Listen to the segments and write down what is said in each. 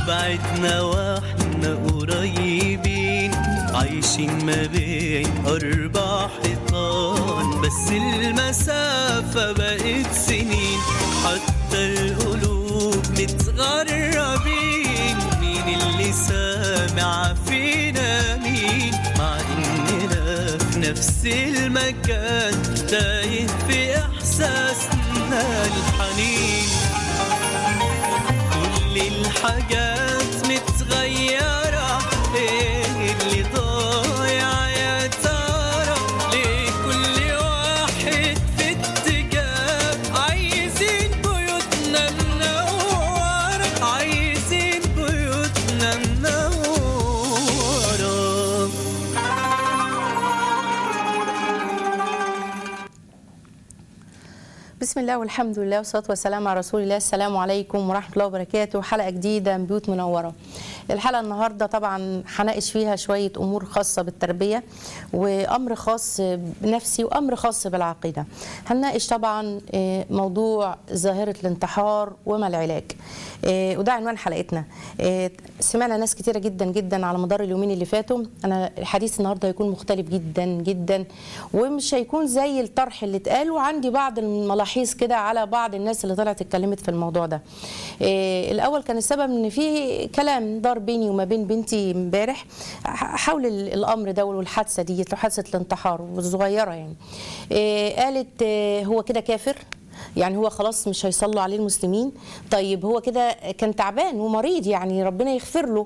بعدنا واحنا قريبين عايشين ما بين أربع حيطان بس المسافة بقت سنين حتى القلوب متغربين مين اللي سامع فينا مين مع إننا في نفس المكان تايه في إحساسنا الحنين كل الحاجات متغيرة ايه اللي ضايع يا ترى ليه كل واحد في اتجاه عايزين بيوتنا منورة عايزين بيوتنا منورة بسم الله والحمد لله والصلاة والسلام على رسول الله السلام عليكم ورحمة الله وبركاته حلقة جديدة من بيوت منورة الحلقة النهاردة طبعا هناقش فيها شوية أمور خاصة بالتربية وأمر خاص بنفسي وأمر خاص بالعقيدة هنناقش طبعا آه، موضوع ظاهرة الانتحار وما العلاج آه، وده عنوان حلقتنا آه، سمعنا ناس كتيرة جدا جدا على مدار اليومين اللي فاتوا أنا الحديث النهاردة هيكون مختلف جدا جدا ومش هيكون زي الطرح اللي اتقال وعندي بعض الملاحظ كده على بعض الناس اللي طلعت اتكلمت في الموضوع ده آه، الأول كان السبب إن في كلام دار بيني وما بين بنتي امبارح ح- حول ال- الأمر ده والحادثة ديت حادثة الانتحار والصغيرة يعني آه، قالت آه، هو كده كافر يعني هو خلاص مش هيصلوا عليه المسلمين طيب هو كده كان تعبان ومريض يعني ربنا يغفر له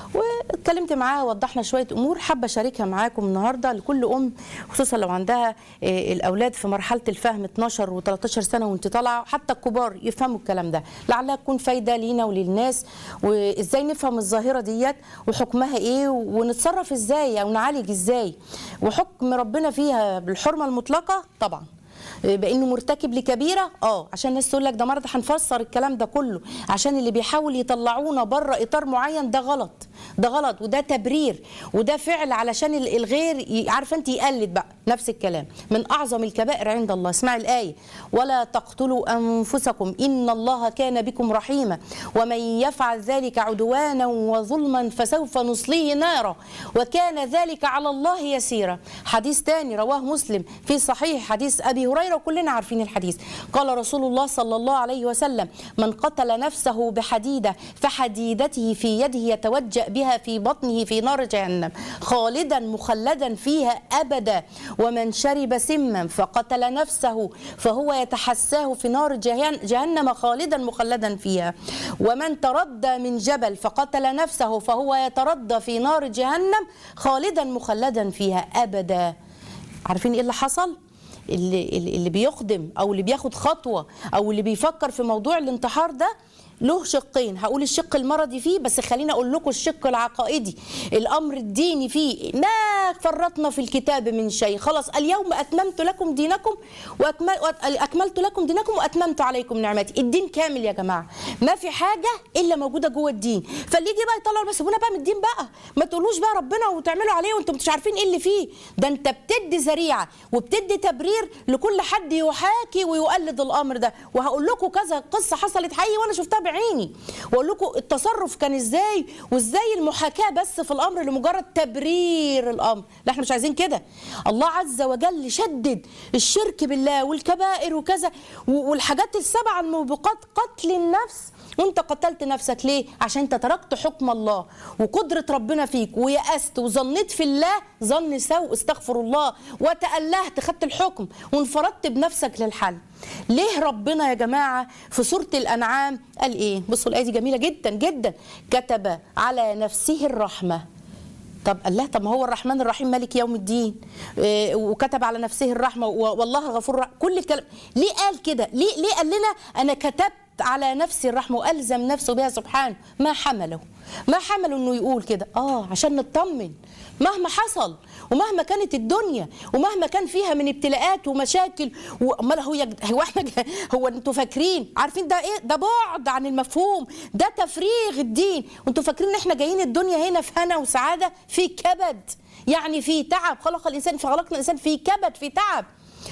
واتكلمت معاها وضحنا شويه امور حابه اشاركها معاكم النهارده لكل ام خصوصا لو عندها آه، الاولاد في مرحله الفهم 12 و13 سنه وانت طالعه حتى الكبار يفهموا الكلام ده لعلها تكون فايده لينا وللناس وازاي نفهم الظاهره ديت وحكمها ايه ونتصرف ازاي او نعالج ازاي وحكم ربنا فيها بالحرمه المطلقه طبعا بانه مرتكب لكبيره اه عشان الناس تقول لك ده مرض هنفسر الكلام ده كله عشان اللي بيحاول يطلعونا بره اطار معين ده غلط ده غلط وده تبرير وده فعل علشان ال- الغير ي- عارفه انت يقلد بقى نفس الكلام من اعظم الكبائر عند الله اسمعي الايه ولا تقتلوا انفسكم ان الله كان بكم رحيما ومن يفعل ذلك عدوانا وظلما فسوف نصليه نارا وكان ذلك على الله يسيرا حديث تاني رواه مسلم في صحيح حديث ابي هريره وكلنا عارفين الحديث قال رسول الله صلى الله عليه وسلم من قتل نفسه بحديده فحديدته في يده يتوجأ بها في بطنه في نار جهنم خالدا مخلدا فيها ابدا ومن شرب سما فقتل نفسه فهو يتحساه في نار جهن- جهنم خالدا مخلدا فيها ومن تردى من جبل فقتل نفسه فهو يتردى في نار جهنم خالدا مخلدا فيها ابدا عارفين ايه اللي حصل اللي, اللي اللي بيقدم او اللي بياخد خطوه او اللي بيفكر في موضوع الانتحار ده له شقين هقول الشق المرضي فيه بس خليني اقول لكم الشق العقائدي الامر الديني فيه ما فرطنا في الكتاب من شيء خلاص اليوم اتممت لكم دينكم واكمل اكملت لكم دينكم واتممت عليكم نعمتي الدين كامل يا جماعه ما في حاجه الا موجوده جوه الدين فاللي يجي بقى يطلع بس سيبونا بقى من الدين بقى ما تقولوش بقى ربنا وتعملوا عليه وانتم مش عارفين ايه اللي فيه ده انت بتدي ذريعه وبتدي تبرير لكل حد يحاكي ويقلد الامر ده وهقول لكم كذا قصه حصلت حقيقي وانا شفتها بعيني واقول لكم التصرف كان ازاي وازاي المحاكاه بس في الامر لمجرد تبرير الامر لا احنا مش عايزين كده الله عز وجل شدد الشرك بالله والكبائر وكذا و- والحاجات السبع الموبقات قتل النفس وانت قتلت نفسك ليه عشان انت تركت حكم الله وقدرة ربنا فيك ويأست وظنيت في الله ظن سوء استغفر الله وتألهت خدت الحكم وانفردت بنفسك للحل ليه ربنا يا جماعة في سورة الأنعام قال إيه بصوا الآية دي جميلة جدا جدا كتب على نفسه الرحمة طب قال لها طب ما هو الرحمن الرحيم مالك يوم الدين إيه، وكتب على نفسه الرحمه و- والله غفور رحيم كل الكلام ليه قال كده ليه ليه قال لنا انا كتبت على نفسي الرحمه والزم نفسه بها سبحانه ما حمله ما حمله انه يقول كده اه عشان نطمن مهما حصل ومهما كانت الدنيا ومهما كان فيها من ابتلاءات ومشاكل وامال هو يج- هو احنا ج- هو انتوا فاكرين عارفين ده ايه ده بعد عن المفهوم ده تفريغ الدين وانتوا فاكرين ان احنا جايين الدنيا هنا في هنا وسعاده في كبد يعني في تعب خلق الانسان فخلقنا الانسان في كبد في تعب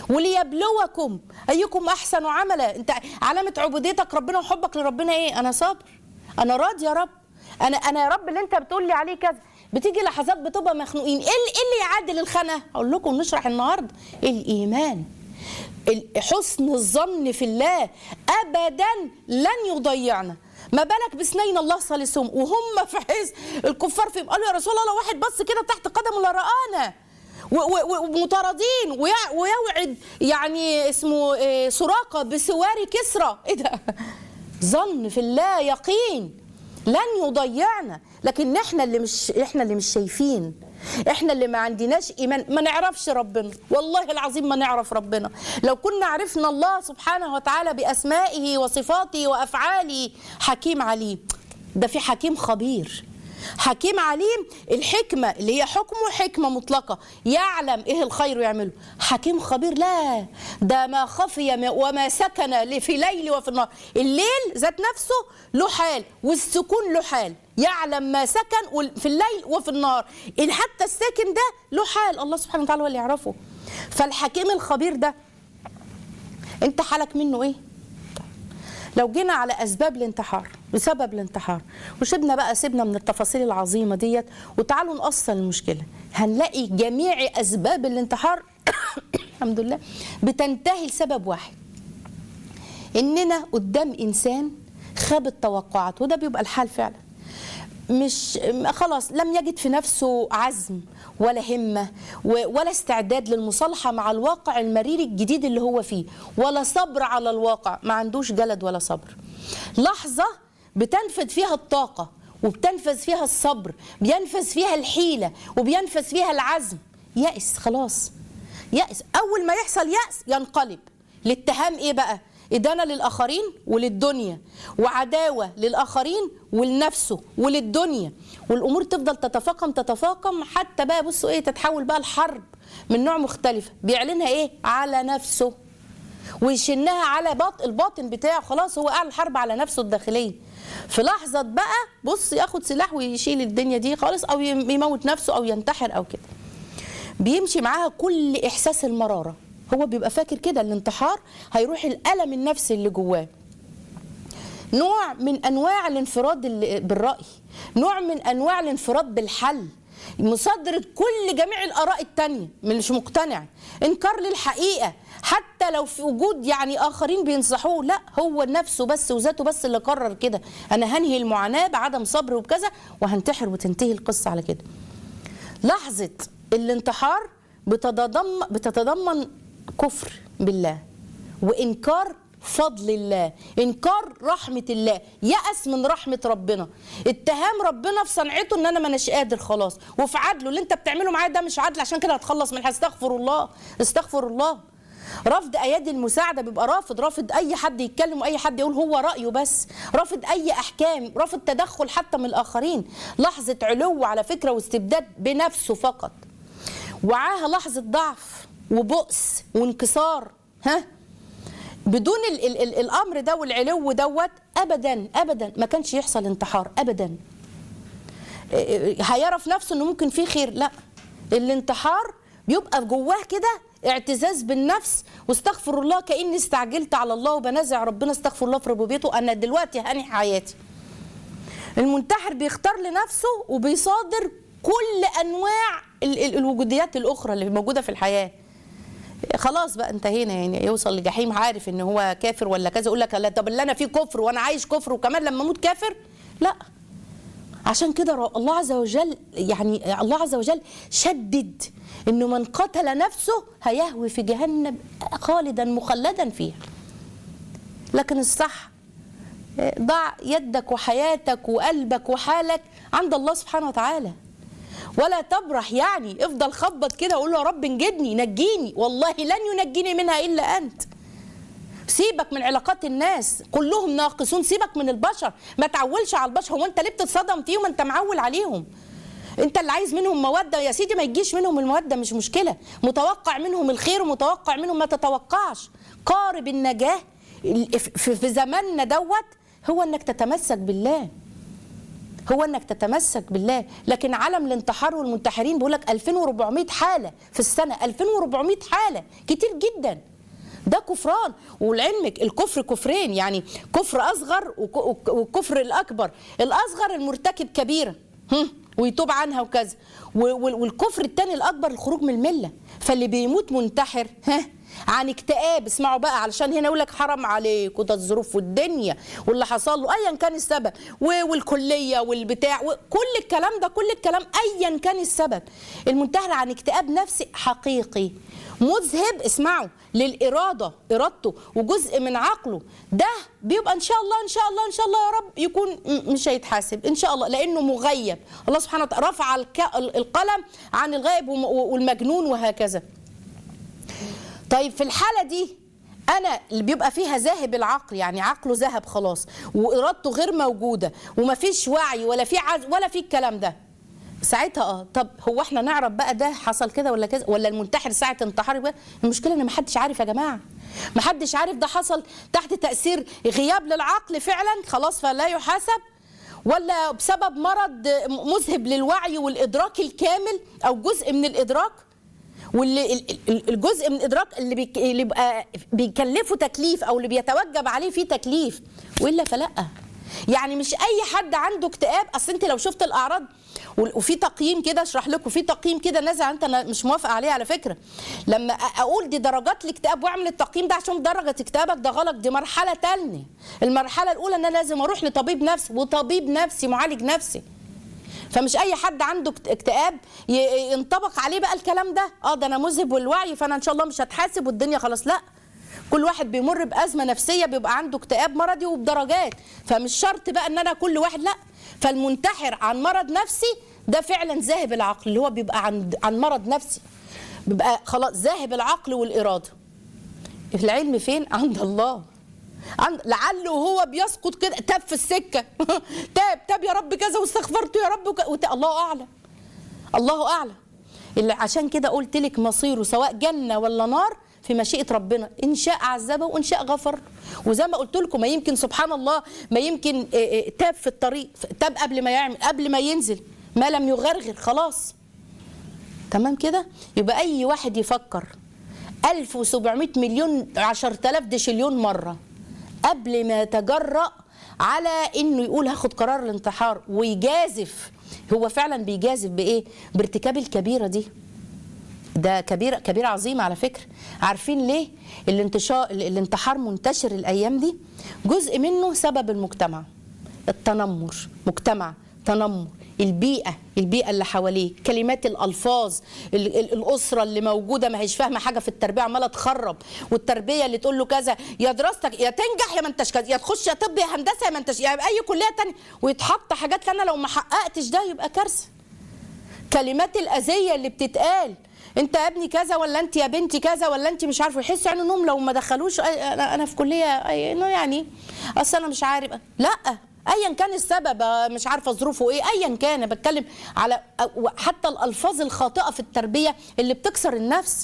وليبلوكم ايكم احسن عملا انت علامه عبوديتك ربنا وحبك لربنا ايه انا صابر انا راضي يا رب انا انا يا رب اللي انت بتقول لي عليه كذا بتيجي لحظات بتبقى مخنوقين ايه اللي, إيه اللي يعادل الخنقه اقول لكم نشرح النهارده الايمان ال- حسن الظن في الله ابدا لن يضيعنا ما بالك باثنين الله ثالثهم وهم في حيث الكفار فيهم قالوا يا رسول الله لو واحد بص كده تحت قدمه لرآنا و- و- و- ومطاردين ويع- ويوعد يعني اسمه إيه، سراقه بسواري كسرى ايه ده ظن في الله يقين لن يضيعنا لكن احنا اللي مش احنا اللي مش شايفين احنا اللي ما عندناش ايمان ما نعرفش ربنا والله العظيم ما نعرف ربنا لو كنا عرفنا الله سبحانه وتعالى باسمائه وصفاته وافعاله حكيم عليم ده في حكيم خبير حكيم عليم الحكمة اللي هي حكمه حكمة مطلقة يعلم ايه الخير يعمله حكيم خبير لا ده ما خفي ما- وما سكن في ليل وفي النهار الليل ذات نفسه له حال والسكون له حال يعلم ما سكن وال- في الليل وفي النهار إن حتى الساكن ده له حال الله سبحانه وتعالى هو اللي يعرفه فالحكيم الخبير ده انت حالك منه ايه لو جينا على اسباب الانتحار بسبب الانتحار وسيبنا بقى سيبنا من التفاصيل العظيمه ديت وتعالوا نأصل المشكله هنلاقي جميع اسباب الانتحار الحمد لله بتنتهي لسبب واحد اننا قدام انسان خاب التوقعات وده بيبقى الحال فعلا مش خلاص لم يجد في نفسه عزم ولا همة و- ولا استعداد للمصالحة مع الواقع المرير الجديد اللي هو فيه ولا صبر على الواقع ما عندوش جلد ولا صبر لحظة بتنفذ فيها الطاقة وبتنفذ فيها الصبر بينفذ فيها الحيلة وبينفذ فيها العزم يأس خلاص يأس أول ما يحصل يأس ينقلب الاتهام إيه بقى إدانة للآخرين وللدنيا وعداوة للآخرين ولنفسه وللدنيا والأمور تفضل تتفاقم تتفاقم حتى بقى بصوا إيه تتحول بقى الحرب من نوع مختلف بيعلنها إيه على نفسه ويشنها على باط الباطن بتاعه خلاص هو قاعد الحرب على نفسه الداخليه في لحظه بقى بص ياخد سلاح ويشيل الدنيا دي خالص او يم- يموت نفسه او ينتحر او كده بيمشي معاها كل احساس المراره هو بيبقى فاكر كده الانتحار هيروح الالم النفسي اللي جواه نوع من انواع الانفراد اللي- بالراي نوع من انواع الانفراد بالحل مصادرة كل جميع الآراء التانية مش مقتنع إنكار للحقيقة حتى لو في وجود يعني آخرين بينصحوه لا هو نفسه بس وذاته بس اللي قرر كده أنا هنهي المعاناة بعدم صبر وبكذا وهنتحر وتنتهي القصة على كده لحظة الانتحار بتتضمن بتتضمن كفر بالله وإنكار فضل الله إنكار رحمة الله يأس من رحمة ربنا اتهام ربنا في صنعته إن أنا ما أناش قادر خلاص وفي عدله اللي أنت بتعمله معايا ده مش عدل عشان كده هتخلص من استغفر الله استغفر الله رفض ايادي المساعده بيبقى رافض رافض اي حد يتكلم واي حد يقول هو رايه بس رافض اي احكام رافض تدخل حتى من الاخرين لحظه علو على فكره واستبداد بنفسه فقط وعاها لحظه ضعف وبؤس وانكسار ها بدون ال ال ال الامر ده والعلو دوت ابدا ابدا ما كانش يحصل انتحار ابدا هيعرف نفسه انه ممكن فيه خير لا الانتحار بيبقى جواه كده اعتزاز بالنفس واستغفر الله كاني استعجلت على الله وبنازع ربنا استغفر الله في ربوبيته انا دلوقتي هاني حياتي المنتحر بيختار لنفسه وبيصادر كل انواع ال- ال- الوجوديات الاخرى اللي موجوده في الحياه خلاص بقى انتهينا يعني يوصل لجحيم عارف ان هو كافر ولا كذا يقول لك لا طب اللي انا فيه كفر وانا عايش كفر وكمان لما اموت كافر لا عشان كده رو- الله عز وجل يعني الله عز وجل شدد انه من قتل نفسه هيهوي في جهنم خالدا مخلدا فيها لكن الصح ضع يدك وحياتك وقلبك وحالك عند الله سبحانه وتعالى ولا تبرح يعني افضل خبط كده وقول له يا رب انجدني نجيني والله لن ينجيني منها الا انت سيبك من علاقات الناس كلهم ناقصون سيبك من البشر ما تعولش على البشر هو انت ليه بتتصدم فيهم انت معول عليهم انت اللي عايز منهم موده يا سيدي ما يجيش منهم الموده مش مشكله متوقع منهم الخير ومتوقع منهم ما تتوقعش قارب النجاه في في زماننا دوت هو انك تتمسك بالله هو انك تتمسك بالله لكن عالم الانتحار والمنتحرين بيقول لك 2400 حاله في السنه 2400 حاله كتير جدا ده كفران ولعلمك الكفر كفرين يعني كفر اصغر وك- وك- والكفر الاكبر الاصغر المرتكب كبيره هم، ويتوب عنها وكذا و- وال- والكفر الثاني الاكبر الخروج من المله فاللي بيموت منتحر ها عن اكتئاب اسمعوا بقى علشان هنا يقول لك حرام عليك وده الظروف والدنيا واللي حصل له ايا كان السبب و- والكليه والبتاع وكل الكلام ده كل الكلام ايا كان السبب المنتحر عن اكتئاب نفسي حقيقي مذهب اسمعوا للاراده ارادته وجزء من عقله ده بيبقى ان شاء الله ان شاء الله ان شاء الله يا رب يكون م- مش هيتحاسب ان شاء الله لانه مغيب الله سبحانه وتعالى رفع الك- القلم عن الغائب وم- والمجنون وهكذا طيب في الحالة دي أنا اللي بيبقى فيها ذاهب العقل يعني عقله ذهب خلاص وإرادته غير موجودة ومفيش وعي ولا في عز ولا في الكلام ده ساعتها اه طب هو احنا نعرف بقى ده حصل كده ولا كذا ولا المنتحر ساعه انتحار بقى المشكله ان محدش عارف يا جماعه محدش عارف ده حصل تحت تاثير غياب للعقل فعلا خلاص فلا يحاسب ولا بسبب مرض مذهب للوعي والادراك الكامل او جزء من الادراك واللي ال- ال- الجزء من الادراك اللي بيك- اللي بيبقى بيكلفه تكليف او اللي بيتوجب عليه فيه تكليف والا فلا يعني مش اي حد عنده اكتئاب اصل انت لو شفت الاعراض وال- وفي تقييم كده اشرح لكم في تقييم كده نازل انت انا مش موافقه عليه على فكره لما أ- اقول دي درجات الاكتئاب واعمل التقييم ده عشان درجه اكتئابك ده غلط دي مرحله تانية المرحله الاولى ان انا لازم اروح لطبيب نفسي وطبيب نفسي معالج نفسي فمش اي حد عنده اكت- اكتئاب ي- ينطبق عليه بقى الكلام ده اه ده انا مذهب والوعي فانا ان شاء الله مش هتحاسب والدنيا خلاص لا كل واحد بيمر بازمه نفسيه بيبقى عنده اكتئاب مرضي وبدرجات فمش شرط بقى ان انا كل واحد لا فالمنتحر عن مرض نفسي ده فعلا ذاهب العقل اللي هو بيبقى عن عن مرض نفسي بيبقى خلاص ذاهب العقل والاراده العلم فين عند الله عند لعله هو بيسقط كده تاب في السكه تاب تاب يا رب كذا واستغفرت يا رب وك... وت... الله اعلم الله اعلم اللي عشان كده قلت لك مصيره سواء جنه ولا نار في مشيئه ربنا ان شاء عذبه وان شاء غفر وزي ما قلت لكم ما يمكن سبحان الله ما يمكن آه، آه، تاب في الطريق تاب قبل ما يعمل قبل ما ينزل ما لم يغرغر خلاص تمام كده يبقى اي واحد يفكر 1700 مليون 10000 دشليون مره قبل ما يتجرأ على انه يقول هاخد قرار الانتحار ويجازف هو فعلا بيجازف بايه بارتكاب الكبيره دي ده كبيرة كبيرة عظيمة على فكرة عارفين ليه الانتشار الانتحار منتشر الأيام دي جزء منه سبب المجتمع التنمر مجتمع تنمر البيئة البيئة اللي حواليه كلمات الألفاظ ال- ال- الأسرة اللي موجودة ما هيش فاهمة حاجة في التربية عمالة تخرب والتربية اللي تقول له كذا يا دراستك يا تنجح يا ما انتش كذا يا تخش يا طب يا هندسة يا ما انتش يا أي كلية تانية ويتحط حاجات أنا لو ما حققتش ده يبقى كارثة كلمات الاذيه اللي بتتقال انت يا ابني كذا ولا انت يا بنتي كذا ولا انت مش عارفه يحسوا يعني انهم لو ما دخلوش أي- انا أنا في كليه أي- انه يعني اصل انا مش عارف لا ايا كان السبب آه، مش عارفه ظروفه ايه ايا كان أنا بتكلم على أو- حتى الالفاظ الخاطئه في التربيه اللي بتكسر النفس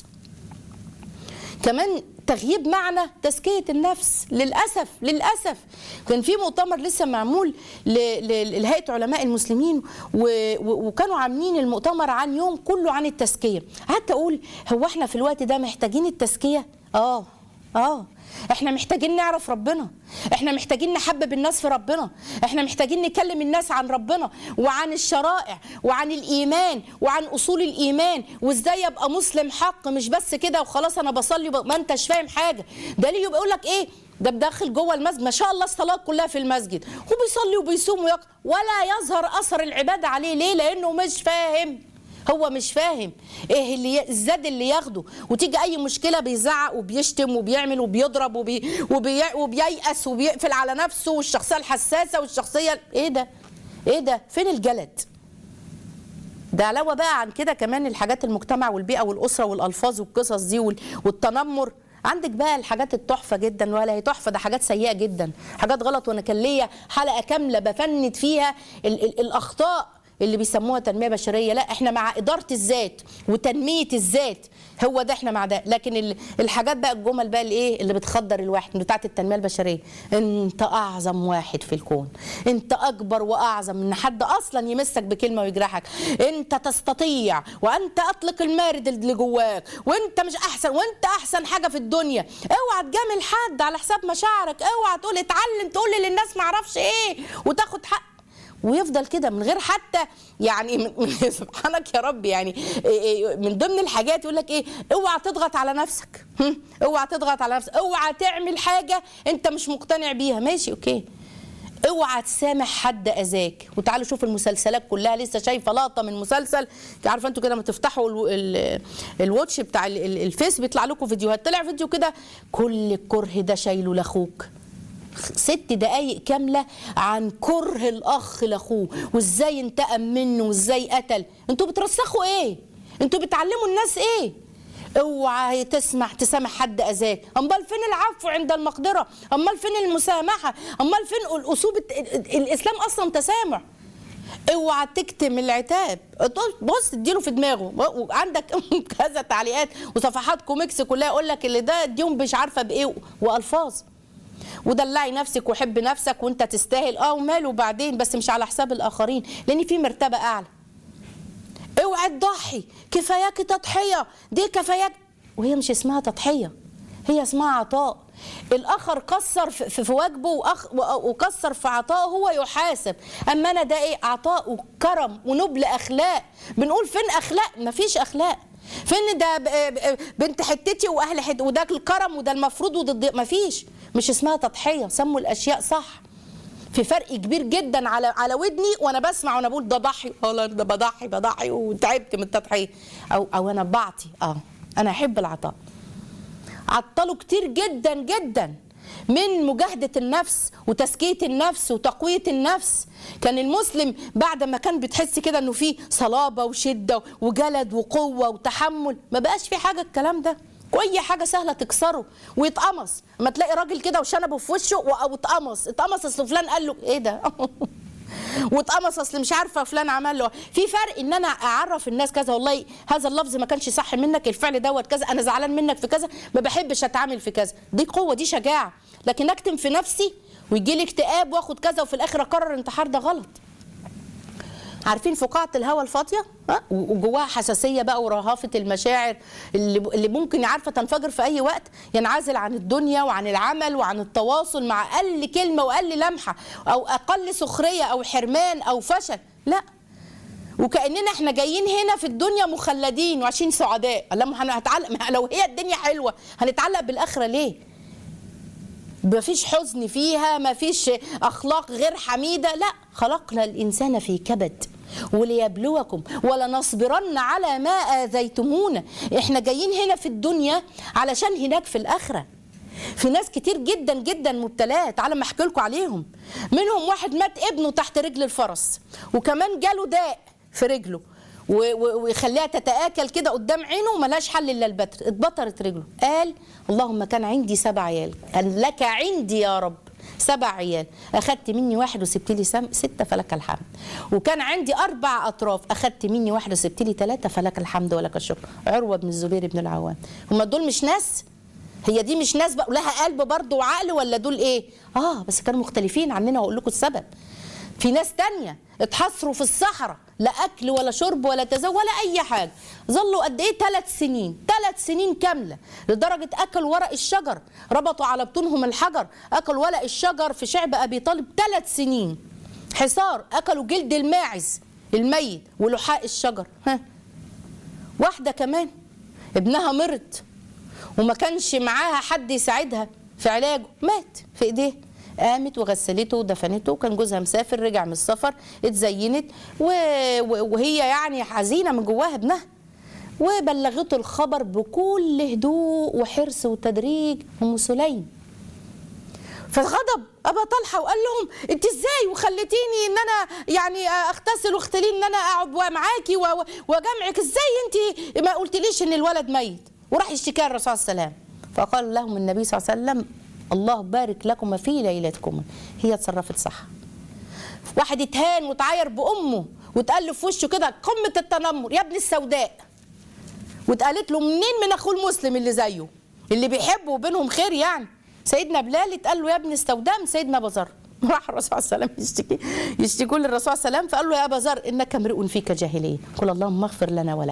كمان تغييب معنى تزكية النفس للأسف للأسف كان في مؤتمر لسه معمول ل- ل- لهيئة علماء المسلمين و- و- وكانوا عاملين المؤتمر عن يوم كله عن التزكية قعدت أقول هو احنا في الوقت ده محتاجين التزكية آه آه احنا محتاجين نعرف ربنا احنا محتاجين نحبب الناس في ربنا احنا محتاجين نكلم الناس عن ربنا وعن الشرائع وعن الايمان وعن اصول الايمان وازاي ابقى مسلم حق مش بس كده وخلاص انا بصلي وب- ما انتش فاهم حاجه ده ليه يبقى يقول لك ايه ده بداخل جوه المسجد ما شاء الله الصلاه كلها في المسجد وبيصلي وبيصوم ويقرأ ولا يظهر اثر العباده عليه ليه لانه مش فاهم هو مش فاهم ايه اللي ي- الزاد اللي ياخده وتيجي اي مشكله بيزعق وبيشتم وبيعمل وبيضرب وبي وبي وبييأس وبيقفل على نفسه والشخصيه الحساسه والشخصيه ايه ده ايه ده فين الجلد ده علاوه بقى عن كده كمان الحاجات المجتمع والبيئه والاسره والالفاظ والقصص دي وال- والتنمر عندك بقى الحاجات التحفه جدا ولا هي تحفه ده حاجات سيئه جدا حاجات غلط وانا كان ليا حلقه كامله بفند فيها ال ال الاخطاء اللي بيسموها تنميه بشريه لا احنا مع اداره الذات وتنميه الذات هو ده احنا مع ده لكن ال- الحاجات بقى الجمل بقى الايه اللي بتخدر الواحد بتاعت التنميه البشريه انت اعظم واحد في الكون انت اكبر واعظم من حد اصلا يمسك بكلمه ويجرحك انت تستطيع وانت اطلق المارد اللي جواك وانت مش احسن وانت احسن حاجه في الدنيا اوعى تجامل حد على حساب مشاعرك اوعى تقول اتعلم تقول للناس ما اعرفش ايه وتاخد حق ويفضل كده من غير حتى يعني من- سبحانك يا رب يعني إيه- إيه من ضمن الحاجات يقول لك ايه اوعى تضغط على نفسك هم؟ اوعى تضغط على نفسك اوعى تعمل حاجه انت مش مقتنع بيها ماشي اوكي اوعى تسامح حد اذاك وتعالوا شوفوا المسلسلات كلها لسه شايفه لقطه من مسلسل عارفه انتوا كده لما تفتحوا ال- ال- الواتش بتاع ال- ال- الفيس بيطلع لكم فيديوهات طلع فيديو كده كل الكره ده شايله لاخوك ست دقايق كاملة عن كره الأخ لأخوه وإزاي انتقم منه وإزاي قتل انتوا بترسخوا إيه؟ انتوا بتعلموا الناس إيه؟ اوعى تسمح تسامح حد اذاك امال فين العفو عند المقدره امال فين المسامحه امال فين الاسلوب الت- ال- ال- الاسلام اصلا تسامح اوعى تكتم العتاب بص اديله في دماغه وعندك كذا تعليقات وصفحات كوميكس كلها يقول لك اللي ده اديهم مش عارفه بايه والفاظ ودلعي نفسك وحب نفسك وانت تستاهل اه وماله بعدين بس مش على حساب الاخرين لان في مرتبه اعلى اوعي تضحي كفاياك تضحيه دي كفاياك وهي مش اسمها تضحيه هي اسمها عطاء الاخر قصر في, في في واجبه وأخ وقصر في عطائه هو يحاسب اما انا ده ايه عطاء وكرم ونبل اخلاق بنقول فين اخلاق مفيش اخلاق فين ده ب- ب- بنت حتتي واهل حت وده الكرم وده المفروض وده الض- مفيش مش اسمها تضحيه سموا الاشياء صح في فرق كبير جدا على على ودني وانا بسمع وانا بقول ده ضحي والله ده بضحي بضحي وتعبت من التضحيه او او انا بعطي اه انا احب العطاء عطلوا كتير جدا جدا من مجاهدة النفس وتزكية النفس وتقوية النفس كان المسلم بعد ما كان بتحس كده انه فيه صلابة وشدة وجلد وقوة وتحمل ما بقاش في حاجة الكلام ده واي حاجه سهله تكسره ويتقمص اما تلاقي راجل كده وشنبه في وشه و- واتقمص اتقمص اصل فلان قال له ايه ده واتقمص اصل مش عارفه فلان عمل له في فرق ان انا اعرف الناس كذا والله هذا اللفظ ما كانش صح منك الفعل دوت كذا انا زعلان منك في كذا ما بحبش اتعامل في كذا دي قوه دي شجاعه لكن اكتم في نفسي ويجي لي اكتئاب واخد كذا وفي الاخر اقرر انتحار ده غلط عارفين فقاعة الهواء الفاضية ها؟ وجواها حساسية بقى ورهافة المشاعر اللي اللي ممكن عارفة تنفجر في أي وقت ينعزل عن الدنيا وعن العمل وعن التواصل مع أقل كلمة وأقل لمحة أو أقل سخرية أو حرمان أو فشل لا وكأننا احنا جايين هنا في الدنيا مخلدين وعايشين سعداء لما هنتعلق ما لو هي الدنيا حلوة هنتعلق بالآخرة ليه؟ مفيش حزن فيها مفيش اخلاق غير حميده لا خلقنا الانسان في كبد وليبلوكم ولنصبرن على ما اذيتمونا احنا جايين هنا في الدنيا علشان هناك في الاخره في ناس كتير جدا جدا مبتلاه تعالى ما احكي لكم عليهم منهم واحد مات ابنه تحت رجل الفرس وكمان جاله داء في رجله و- و- ويخليها تتآكل كده قدام عينه وملهاش حل الا البتر اتبطرت رجله قال اللهم كان عندي سبع عيال قال لك عندي يا رب سبع عيال اخدت مني واحد وسبت لي سم سته فلك الحمد وكان عندي اربع اطراف اخدت مني واحد وسبت لي ثلاثه فلك الحمد ولك الشكر عروه بن الزبير بن العوام هم دول مش ناس هي دي مش ناس بقى لها قلب برضه وعقل ولا دول ايه اه بس كانوا مختلفين عننا واقول لكم السبب في ناس تانية اتحصروا في الصحراء لا اكل ولا شرب ولا تزوج ولا اي حاجه ظلوا قد ايه ثلاث سنين ثلاث سنين كامله لدرجه اكلوا ورق الشجر ربطوا على بطونهم الحجر اكلوا ورق الشجر في شعب ابي طالب ثلاث سنين حصار اكلوا جلد الماعز الميت ولحاء الشجر ها واحده كمان ابنها مرض وما كانش معاها حد يساعدها في علاجه مات في ايديه قامت وغسلته ودفنته وكان جوزها مسافر رجع من السفر اتزينت و... و- وهي يعني حزينه من جواها ابنها وبلغته الخبر بكل هدوء وحرص وتدريج ام سليم فغضب ابا طلحه وقال لهم انت ازاي وخليتيني ان انا يعني اغتسل واختلي ان انا اقعد معاكي و- و- واجمعك ازاي انت ما قلتليش ان الولد ميت وراح يشتكي الرسول صلى الله عليه وسلم فقال لهم النبي صلى الله عليه وسلم الله بارك لكم في ليلتكم هي اتصرفت صح واحد اتهان وتعاير بامه واتقال له في وشه كده قمه التنمر يا ابن السوداء واتقالت له منين من اخوه المسلم اللي زيه اللي بيحبه وبينهم خير يعني سيدنا بلال اتقال له يا ابن السوداء من سيدنا ابو ذر راح الرسول عليه السلام يشتكي يشتكوا للرسول عليه السلام فقال له يا ابا ذر انك امرئ فيك جاهليه قل اللهم اغفر لنا وله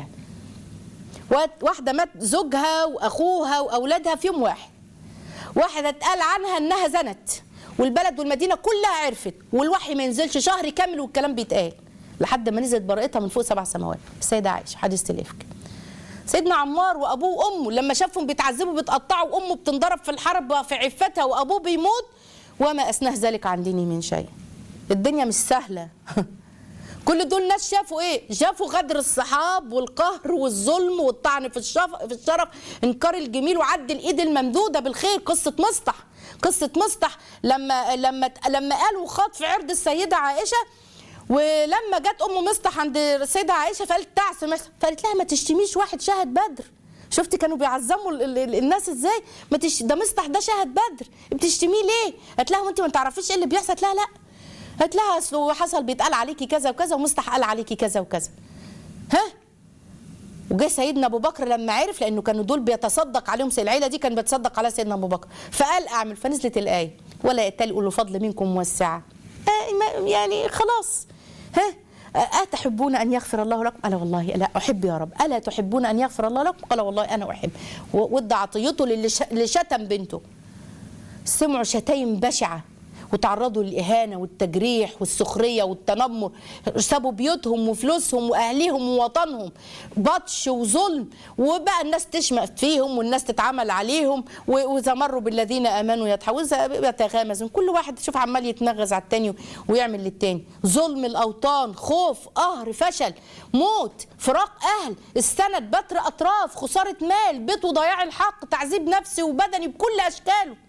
واحده مات زوجها واخوها واولادها في يوم واحد واحده اتقال عنها انها زنت والبلد والمدينه كلها عرفت والوحي ما ينزلش شهر كامل والكلام بيتقال لحد ما نزلت براءتها من فوق سبع سماوات السيده عائشه حديث الافك سيدنا عمار وابوه وامه لما شافهم بيتعذبوا بيتقطعوا وامه بتنضرب في الحرب في عفتها وابوه بيموت وما اسناه ذلك عن ديني من شيء الدنيا مش سهله كل دول ناس شافوا ايه شافوا غدر الصحاب والقهر والظلم والطعن في الشرف في الشرف انكار الجميل وعد الايد الممدوده بالخير قصه مصطح قصه مصطح لما لما لما قال وخاض في عرض السيده عائشه ولما جت ام مصطح عند السيده عائشه فقالت تعس مصطح فقالت لها ما تشتميش واحد شاهد بدر شفت كانوا بيعظموا ال- ال- ال- الناس ازاي ما تش... ده مصطح ده شاهد بدر بتشتميه ليه قالت لها وانت ما تعرفيش ايه اللي بيحصل قالت لها لا قالت لها اصل حصل بيتقال عليكي كذا وكذا ومصطح قال عليكي كذا وكذا ها وجه سيدنا ابو بكر لما عرف لانه كانوا دول بيتصدق عليهم سي العيله دي كان بيتصدق على سيدنا ابو بكر فقال اعمل فنزلت الايه ولا يأتل اولو فضل منكم موسعه آه ما- يعني خلاص ها أتحبون أن يغفر الله لكم؟ قال والله لا أحب يا رب ألا تحبون أن يغفر الله لكم؟ قال والله أنا أحب و- وادى عطيته للي ش- اللي شتم بنته سمعوا شتايم بشعة وتعرضوا للإهانة والتجريح والسخرية والتنمر سابوا بيوتهم وفلوسهم وأهليهم ووطنهم بطش وظلم وبقى الناس تشمت فيهم والناس تتعامل عليهم و- وإذا مروا بالذين آمنوا يضحكوا وإذا يتغامزون كل واحد شوف عمال يتنغز على التاني ويعمل للتاني ظلم الأوطان خوف قهر فشل موت فراق أهل السند بتر أطراف خسارة مال بيت وضياع الحق تعذيب نفسي وبدني بكل أشكاله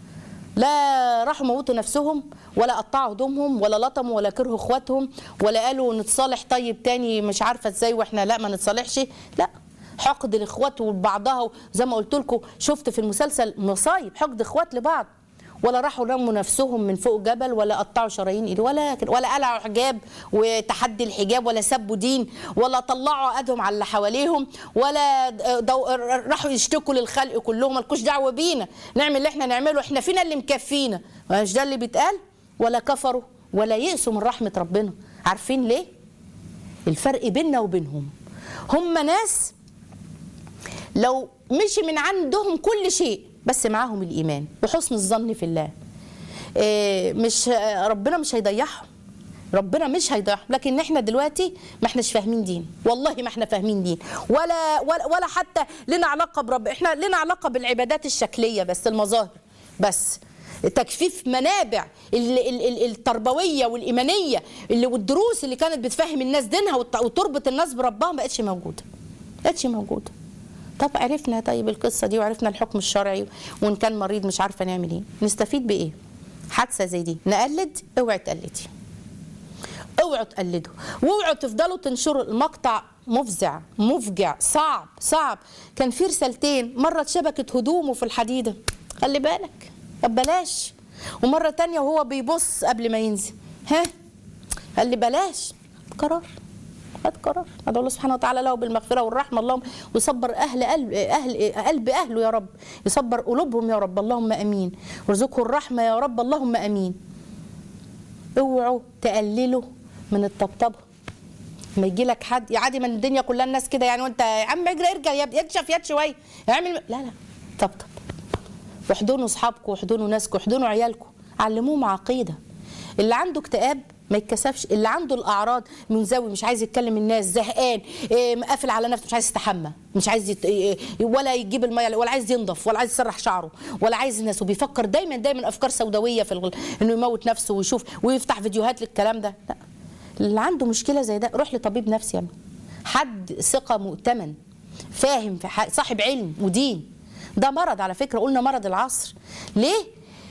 لا راحوا موتوا نفسهم ولا قطعوا هدومهم ولا لطموا ولا كرهوا اخواتهم ولا قالوا نتصالح طيب تاني مش عارفه ازاي واحنا لا ما نتصالحش لا حقد الاخوات وبعضها زي ما قلت لكم شفت في المسلسل مصايب حقد اخوات لبعض ولا راحوا رموا نفسهم من فوق جبل ولا قطعوا شرايين ايد ولا كده ولا قلعوا حجاب وتحدي الحجاب ولا سبوا دين ولا طلعوا ايدهم على اللي حواليهم ولا دو راحوا يشتكوا للخلق كلهم مالكوش دعوه بينا نعمل اللي احنا نعمله احنا فينا اللي مكفينا مش ده اللي بيتقال ولا كفروا ولا يئسوا من رحمه ربنا عارفين ليه الفرق بيننا وبينهم هم ناس لو مشي من عندهم كل شيء بس معاهم الايمان وحسن الظن في الله إيه، مش ربنا مش هيضيعهم ربنا مش هيضيعهم لكن احنا دلوقتي ما احناش فاهمين دين والله ما احنا فاهمين دين ولا ولا, ولا حتى لنا علاقه برب احنا لنا علاقه بالعبادات الشكليه بس المظاهر بس تجفيف منابع ال- ال- ال- التربويه والايمانيه اللي والدروس اللي كانت بتفهم الناس دينها وت- وتربط الناس بربها ما بقتش موجوده ما بقتش موجوده طب عرفنا طيب القصه دي وعرفنا الحكم الشرعي وان كان مريض مش عارفه نعمل ايه نستفيد بايه حادثه زي دي نقلد اوعي تقلدي اوعوا تقلدوا واوعوا تفضلوا تنشروا المقطع مفزع مفجع صعب صعب كان في رسالتين مره اتشبكت هدومه في الحديده خلي بالك طب بلاش ومره تانية وهو بيبص قبل ما ينزل ها قال لي بلاش قرار خد قرار ادعو الله سبحانه وتعالى له بالمغفره والرحمه اللهم ويصبر اهل قلب اهل قلب اهله يا رب يصبر قلوبهم يا رب اللهم امين وارزقه الرحمه يا رب اللهم امين اوعوا تقللوا من الطبطبه ما يجي لك حد يا عادي من الدنيا كلها الناس كده يعني وانت يا عم اجري ارجع يا يكشف يد شويه اعمل لا لا طبطب واحضنوا اصحابكم واحضنوا ناسكم واحضنوا عيالكم علموهم عقيده اللي عنده اكتئاب ما يتكسفش اللي عنده الاعراض منزوي مش عايز يتكلم الناس زهقان إيه، مقافل على نفسه مش عايز يستحمى مش عايز يت... إيه، ولا يجيب الميه ولا عايز ينضف ولا عايز يسرح شعره ولا عايز الناس وبيفكر دايما دايما افكار سوداويه في الغل... انه يموت نفسه ويشوف ويفتح فيديوهات للكلام ده لا اللي عنده مشكله زي ده روح لطبيب نفسي يا ابني حد ثقه مؤتمن فاهم في ح... صاحب علم ودين ده مرض على فكره قلنا مرض العصر ليه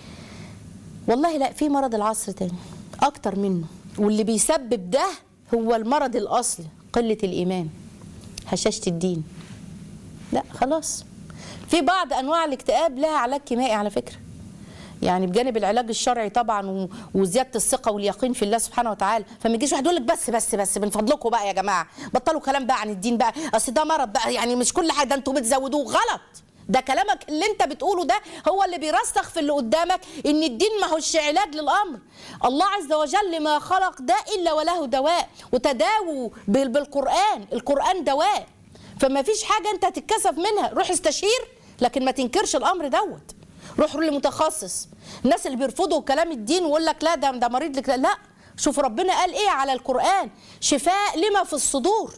والله لا في مرض العصر تاني اكتر منه واللي بيسبب ده هو المرض الاصلي قله الايمان هشاشه الدين لا خلاص في بعض انواع الاكتئاب لها علاج كيميائي على فكره يعني بجانب العلاج الشرعي طبعا و- وزياده الثقه واليقين في الله سبحانه وتعالى فما يجيش واحد يقول لك بس بس بس من فضلكم بقى يا جماعه بطلوا كلام بقى عن الدين بقى اصل ده مرض بقى يعني مش كل حاجه ده انتوا بتزودوه غلط ده كلامك اللي انت بتقوله ده هو اللي بيرسخ في اللي قدامك ان الدين ما هوش علاج للامر الله عز وجل ما خلق ده الا وله دواء وتداووا بال- بالقران القران دواء فما فيش حاجه انت هتتكسف منها روح استشير لكن ما تنكرش الامر دوت روح لمتخصص الناس اللي بيرفضوا كلام الدين ويقول لك لا ده ده مريض لك لا شوف ربنا قال ايه على القران شفاء لما في الصدور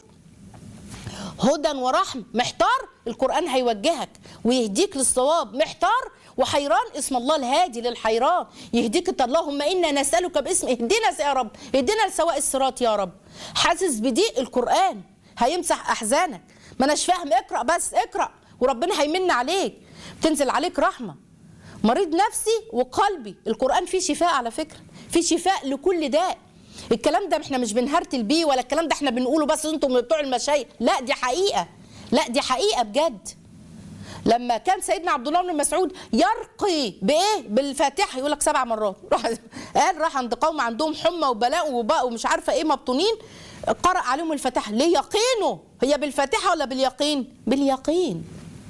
هدى ورحمة محتار القرآن هيوجهك ويهديك للصواب محتار وحيران اسم الله الهادي للحيران يهديك انت اللهم انا نسالك باسم اهدنا يا رب اهدنا لسواء الصراط يا رب حاسس بضيق القرآن هيمسح احزانك ما اناش فاهم اقرا بس اقرا وربنا هيمن عليك تنزل عليك رحمه مريض نفسي وقلبي القرآن فيه شفاء على فكرة فيه شفاء لكل داء الكلام ده احنا مش بنهرتل بيه ولا الكلام ده احنا بنقوله بس انتم بتوع المشايخ لا دي حقيقة لا دي حقيقة بجد لما كان سيدنا عبد الله بن مسعود يرقي بايه بالفاتحه يقول لك سبع مرات راح قال راح عند قوم عندهم حمى وبلاء وباء ومش عارفه ايه مبطونين قرأ عليهم الفاتحه ليه يقينه هي بالفاتحه ولا باليقين باليقين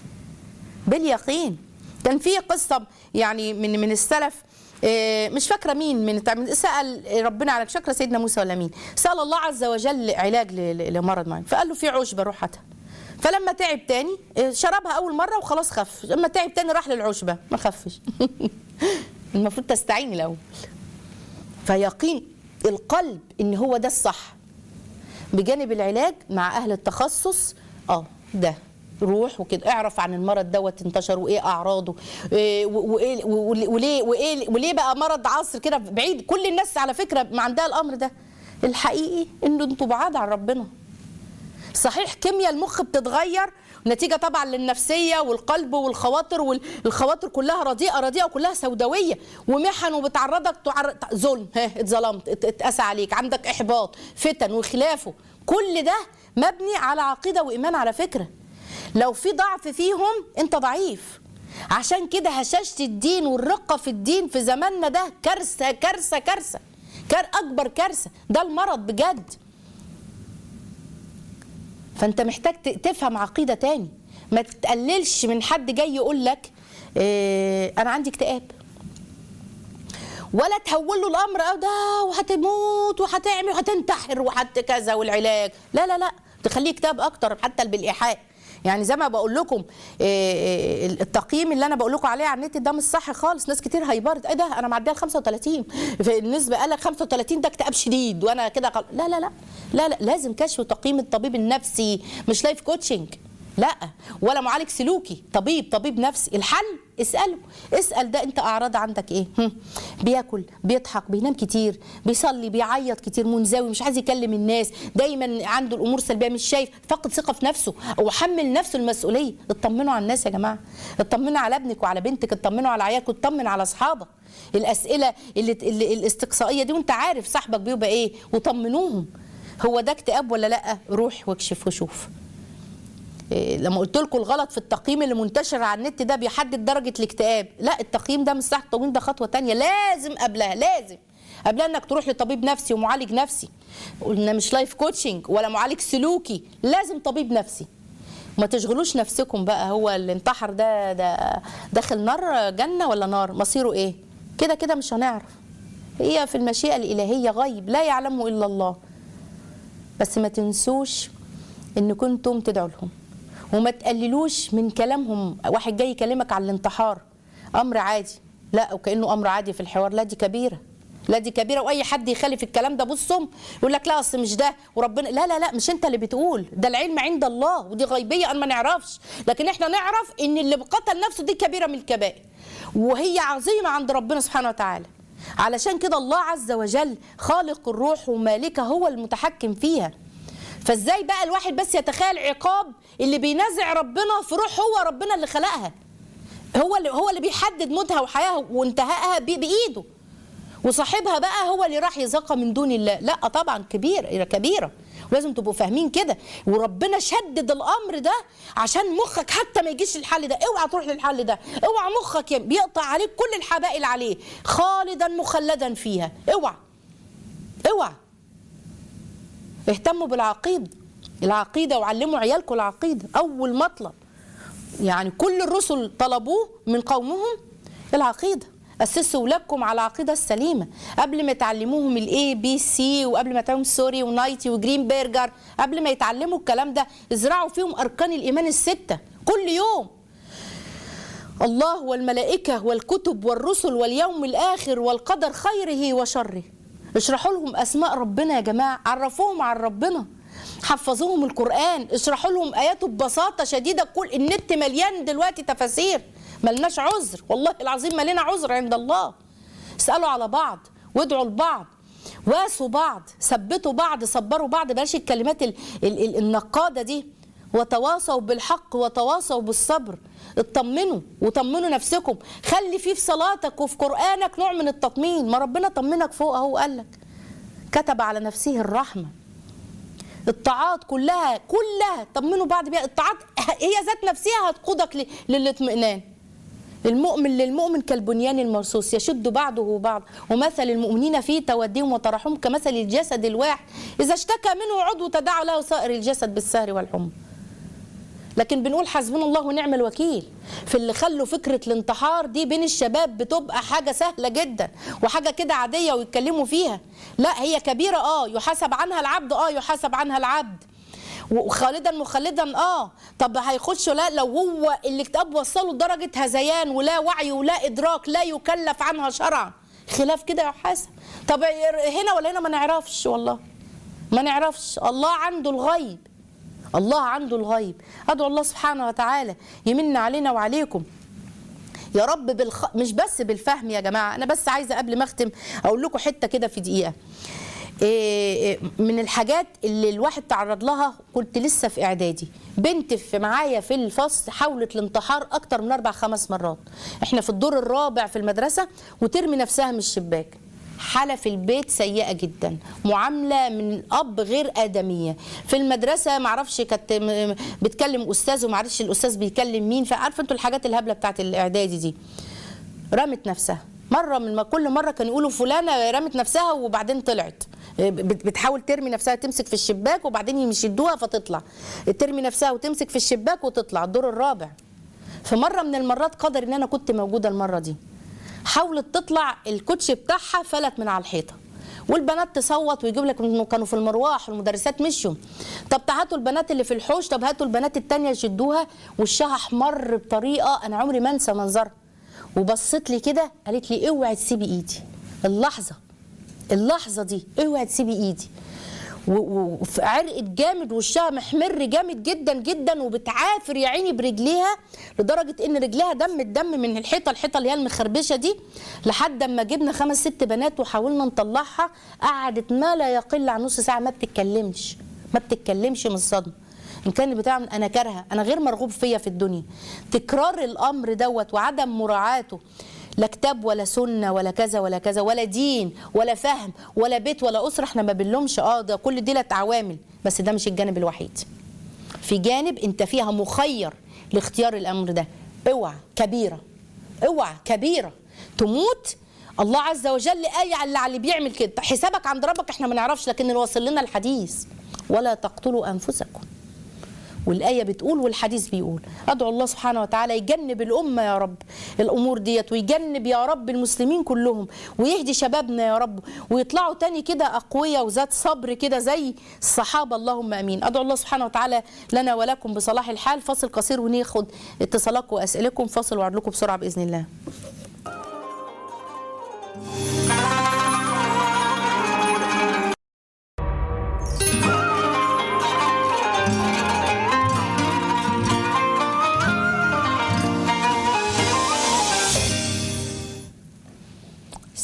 باليقين كان في قصه يعني من من السلف آه، مش فاكره مين من من- سال ربنا على مش فاكره سيدنا موسى ولا مين سال الله عز وجل علاج ل- ل- لمرض معين فقال له في عشبه روح هاتها فلما تعب تاني آه، شربها اول مره وخلاص خف لما تعب تاني راح للعشبه ما خفش المفروض تستعين الاول فيقين القلب ان هو ده الصح بجانب العلاج مع اهل التخصص اه ده روح وكده اعرف عن المرض دوت انتشر وايه اعراضه إيه و- وايه و- وليه وايه وليه بقى مرض عصر كده بعيد كل الناس على فكره ما عندها الامر ده الحقيقي انه انتوا بعاد عن ربنا صحيح كيمياء المخ بتتغير نتيجه طبعا للنفسيه والقلب والخواطر والخواطر كلها رديئه رديئه وكلها سوداويه ومحن وبتعرضك تعرض ظلم ها اتظلمت ات- اتقسى عليك عندك احباط فتن وخلافه كل ده مبني على عقيده وايمان على فكره لو في ضعف فيهم انت ضعيف عشان كده هشاشه الدين والرقه في الدين في زماننا ده كارثه كارثه كارثه كار اكبر كارثه ده المرض بجد فانت محتاج ت- تفهم عقيده تاني ما تقللش من حد جاي يقول لك اه انا عندي اكتئاب ولا تهول له الامر او ده وهتموت وهتعمل وهتنتحر وهت كذا والعلاج لا لا لا تخليه كتاب اكتر حتى بالايحاء يعني زي ما بقول لكم آه، آه، التقييم اللي انا بقول لكم عليه على النت ده مش صح خالص ناس كتير هيبرد ايه ده انا معديه ال 35 فالنسبه قال لك 35 ده اكتئاب شديد وانا كده غل... لا لا لا لا لا لازم كشف وتقييم الطبيب النفسي مش لايف كوتشنج لا ولا معالج سلوكي طبيب طبيب نفسي الحل اساله اسال ده انت اعراض عندك ايه هم. بياكل بيضحك بينام كتير بيصلي بيعيط كتير منزوي مش عايز يكلم الناس دايما عنده الامور سلبيه مش شايف فقد ثقه في نفسه او حمل نفسه المسؤوليه اطمنوا على الناس يا جماعه اطمنوا على ابنك وعلى بنتك اطمنوا على عيالك واطمن على اصحابك الاسئله اللي, اللي الاستقصائيه دي وانت عارف صاحبك بيبقى ايه وطمنوهم هو ده اكتئاب ولا لا روح واكشف وشوف إيه، لما قلت لكم الغلط في التقييم اللي منتشر على النت ده بيحدد درجه الاكتئاب لا التقييم ده مش صح التقييم ده خطوه تانية لازم قبلها لازم قبلها انك تروح لطبيب نفسي ومعالج نفسي قلنا مش لايف كوتشنج ولا معالج سلوكي لازم طبيب نفسي ما تشغلوش نفسكم بقى هو اللي انتحر ده ده داخل نار جنه ولا نار مصيره ايه كده كده مش هنعرف هي في المشيئه الالهيه غيب لا يعلمه الا الله بس ما تنسوش ان كنتم تدعوا لهم وما تقللوش من كلامهم واحد جاي يكلمك على الانتحار امر عادي لا وكانه امر عادي في الحوار لا دي كبيره لا دي كبيره واي حد يخالف الكلام ده بصهم يقول لك لا اصل مش ده وربنا لا لا لا مش انت اللي بتقول ده العلم عند الله ودي غيبيه انا ما نعرفش لكن احنا نعرف ان اللي قتل نفسه دي كبيره من الكبائر وهي عظيمه عند ربنا سبحانه وتعالى علشان كده الله عز وجل خالق الروح ومالكها هو المتحكم فيها فازاي بقى الواحد بس يتخيل عقاب اللي بينازع ربنا في روح هو ربنا اللي خلقها هو اللي هو اللي بيحدد موتها وحياها وانتهائها بي- بايده وصاحبها بقى هو اللي راح يزقى من دون الله لا طبعا كبير كبيره ولازم تبقوا فاهمين كده وربنا شدد الامر ده عشان مخك حتى ما يجيش الحل ده اوعى تروح للحل ده اوعى مخك ي- بيقطع عليك كل الحبائل عليه خالدا مخلدا فيها اوعى اوعى اهتموا بالعقيده العقيده وعلموا عيالكم العقيده اول مطلب يعني كل الرسل طلبوه من قومهم العقيده اسسوا ولادكم على العقيده السليمه قبل ما تعلموهم الاي بي سي وقبل ما تعلموهم سوري ونايتي وجرين برجر قبل ما يتعلموا الكلام ده ازرعوا فيهم اركان الايمان السته كل يوم الله والملائكة والكتب والرسل واليوم الآخر والقدر خيره وشره اشرحوا لهم أسماء ربنا يا جماعة عرفوهم عن ربنا حفظوهم القرآن اشرحوا لهم آياته ببساطة شديدة كل النت مليان دلوقتي تفاسير ملناش عذر والله العظيم مالنا عذر عند الله اسألوا على بعض وادعوا لبعض واسوا بعض ثبتوا بعض صبروا بعض بلاش الكلمات ال ال ال النقادة دي وتواصوا بالحق وتواصوا بالصبر اطمنوا وطمنوا نفسكم خلي فيه في صلاتك وفي قرآنك نوع من التطمين ما ربنا طمنك فوق اهو قال لك كتب على نفسه الرحمة الطاعات كلها كلها طمنوا بعض بيها الطاعات هي ذات نفسها هتقودك ل- للاطمئنان المؤمن للمؤمن كالبنيان المرصوص يشد بعضه بعض ومثل المؤمنين في توديهم وترحم كمثل الجسد الواحد إذا اشتكى منه عضو تداعى له سائر الجسد بالسهر والحمى لكن بنقول حسبنا الله ونعم الوكيل في اللي خلوا فكرة الانتحار دي بين الشباب بتبقى حاجة سهلة جدا وحاجة كده عادية ويتكلموا فيها لا هي كبيرة اه يحاسب عنها العبد اه يحاسب عنها العبد وخالدا مخلدا اه طب هيخش لا لو هو الاكتئاب وصله لدرجة هذيان ولا وعي ولا ادراك لا يكلف عنها شرعا خلاف كده يحاسب طب هنا ولا هنا ما نعرفش والله ما نعرفش الله عنده الغيب الله عنده الغيب ادعو الله سبحانه وتعالى يمن علينا وعليكم يا رب بالخ... مش بس بالفهم يا جماعه انا بس عايزه قبل ما اختم اقول لكم حته كده في دقيقه إيه من الحاجات اللي الواحد تعرض لها كنت لسه في اعدادي بنت في معايا في الفصل حاولت الانتحار اكتر من اربع خمس مرات احنا في الدور الرابع في المدرسه وترمي نفسها من الشباك حالة في البيت سيئة جدا معاملة من أب غير آدمية في المدرسة معرفش كانت م- بتكلم أستاذ ومعرفش الأستاذ بيكلم مين فعارفة انتوا الحاجات الهبلة بتاعت الإعدادي دي رمت نفسها مرة من ما كل مرة كانوا يقولوا فلانة رمت نفسها وبعدين طلعت بت- بتحاول ترمي نفسها تمسك في الشباك وبعدين يشدوها فتطلع ترمي نفسها وتمسك في الشباك وتطلع الدور الرابع في مرة من المرات قدر ان انا كنت موجودة المرة دي حاولت تطلع الكوتش بتاعها فلت من على الحيطه والبنات تصوت ويجيب لك انه كانوا في المروح والمدرسات مشوا طب هاتوا البنات اللي في الحوش طب هاتوا البنات التانية يشدوها وشها احمر بطريقه انا عمري ما انسى منظرها وبصت لي كده قالت لي اوعي تسيبي ايدي اللحظه اللحظه دي اوعي تسيبي ايدي و- و- وفي عرقت جامد وشها محمر جامد جدا جدا وبتعافر يا عيني برجليها لدرجه ان رجليها دم الدم من الحيطه الحيطه اللي هي المخربشه دي لحد اما جبنا خمس ست بنات وحاولنا نطلعها قعدت ما لا يقل عن نص ساعه ما بتتكلمش ما بتتكلمش من الصدمه ان كان بتعمل انا كارهه انا غير مرغوب فيا في الدنيا تكرار الامر دوت وعدم مراعاته لا كتاب ولا سنه ولا كذا ولا كذا ولا دين ولا فهم ولا بيت ولا اسره احنا ما بنلومش اه ده كل دي لت عوامل بس ده مش الجانب الوحيد في جانب انت فيها مخير لاختيار الامر ده اوعى كبيره اوعى كبيره تموت الله عز وجل آية على اللي- على اللي بيعمل كده حسابك عند ربك احنا ما نعرفش لكن اللي واصل لنا الحديث ولا تقتلوا انفسكم والآية بتقول والحديث بيقول أدعو الله سبحانه وتعالى يجنب الأمة يا رب الأمور ديت ويجنب يا رب المسلمين كلهم ويهدي شبابنا يا رب ويطلعوا تاني كده أقوياء وذات صبر كده زي الصحابة اللهم أمين أدعو الله سبحانه وتعالى لنا ولكم بصلاح الحال فاصل قصير وناخد اتصالاتكم وأسئلتكم فاصل وأعد لكم بسرعة بإذن الله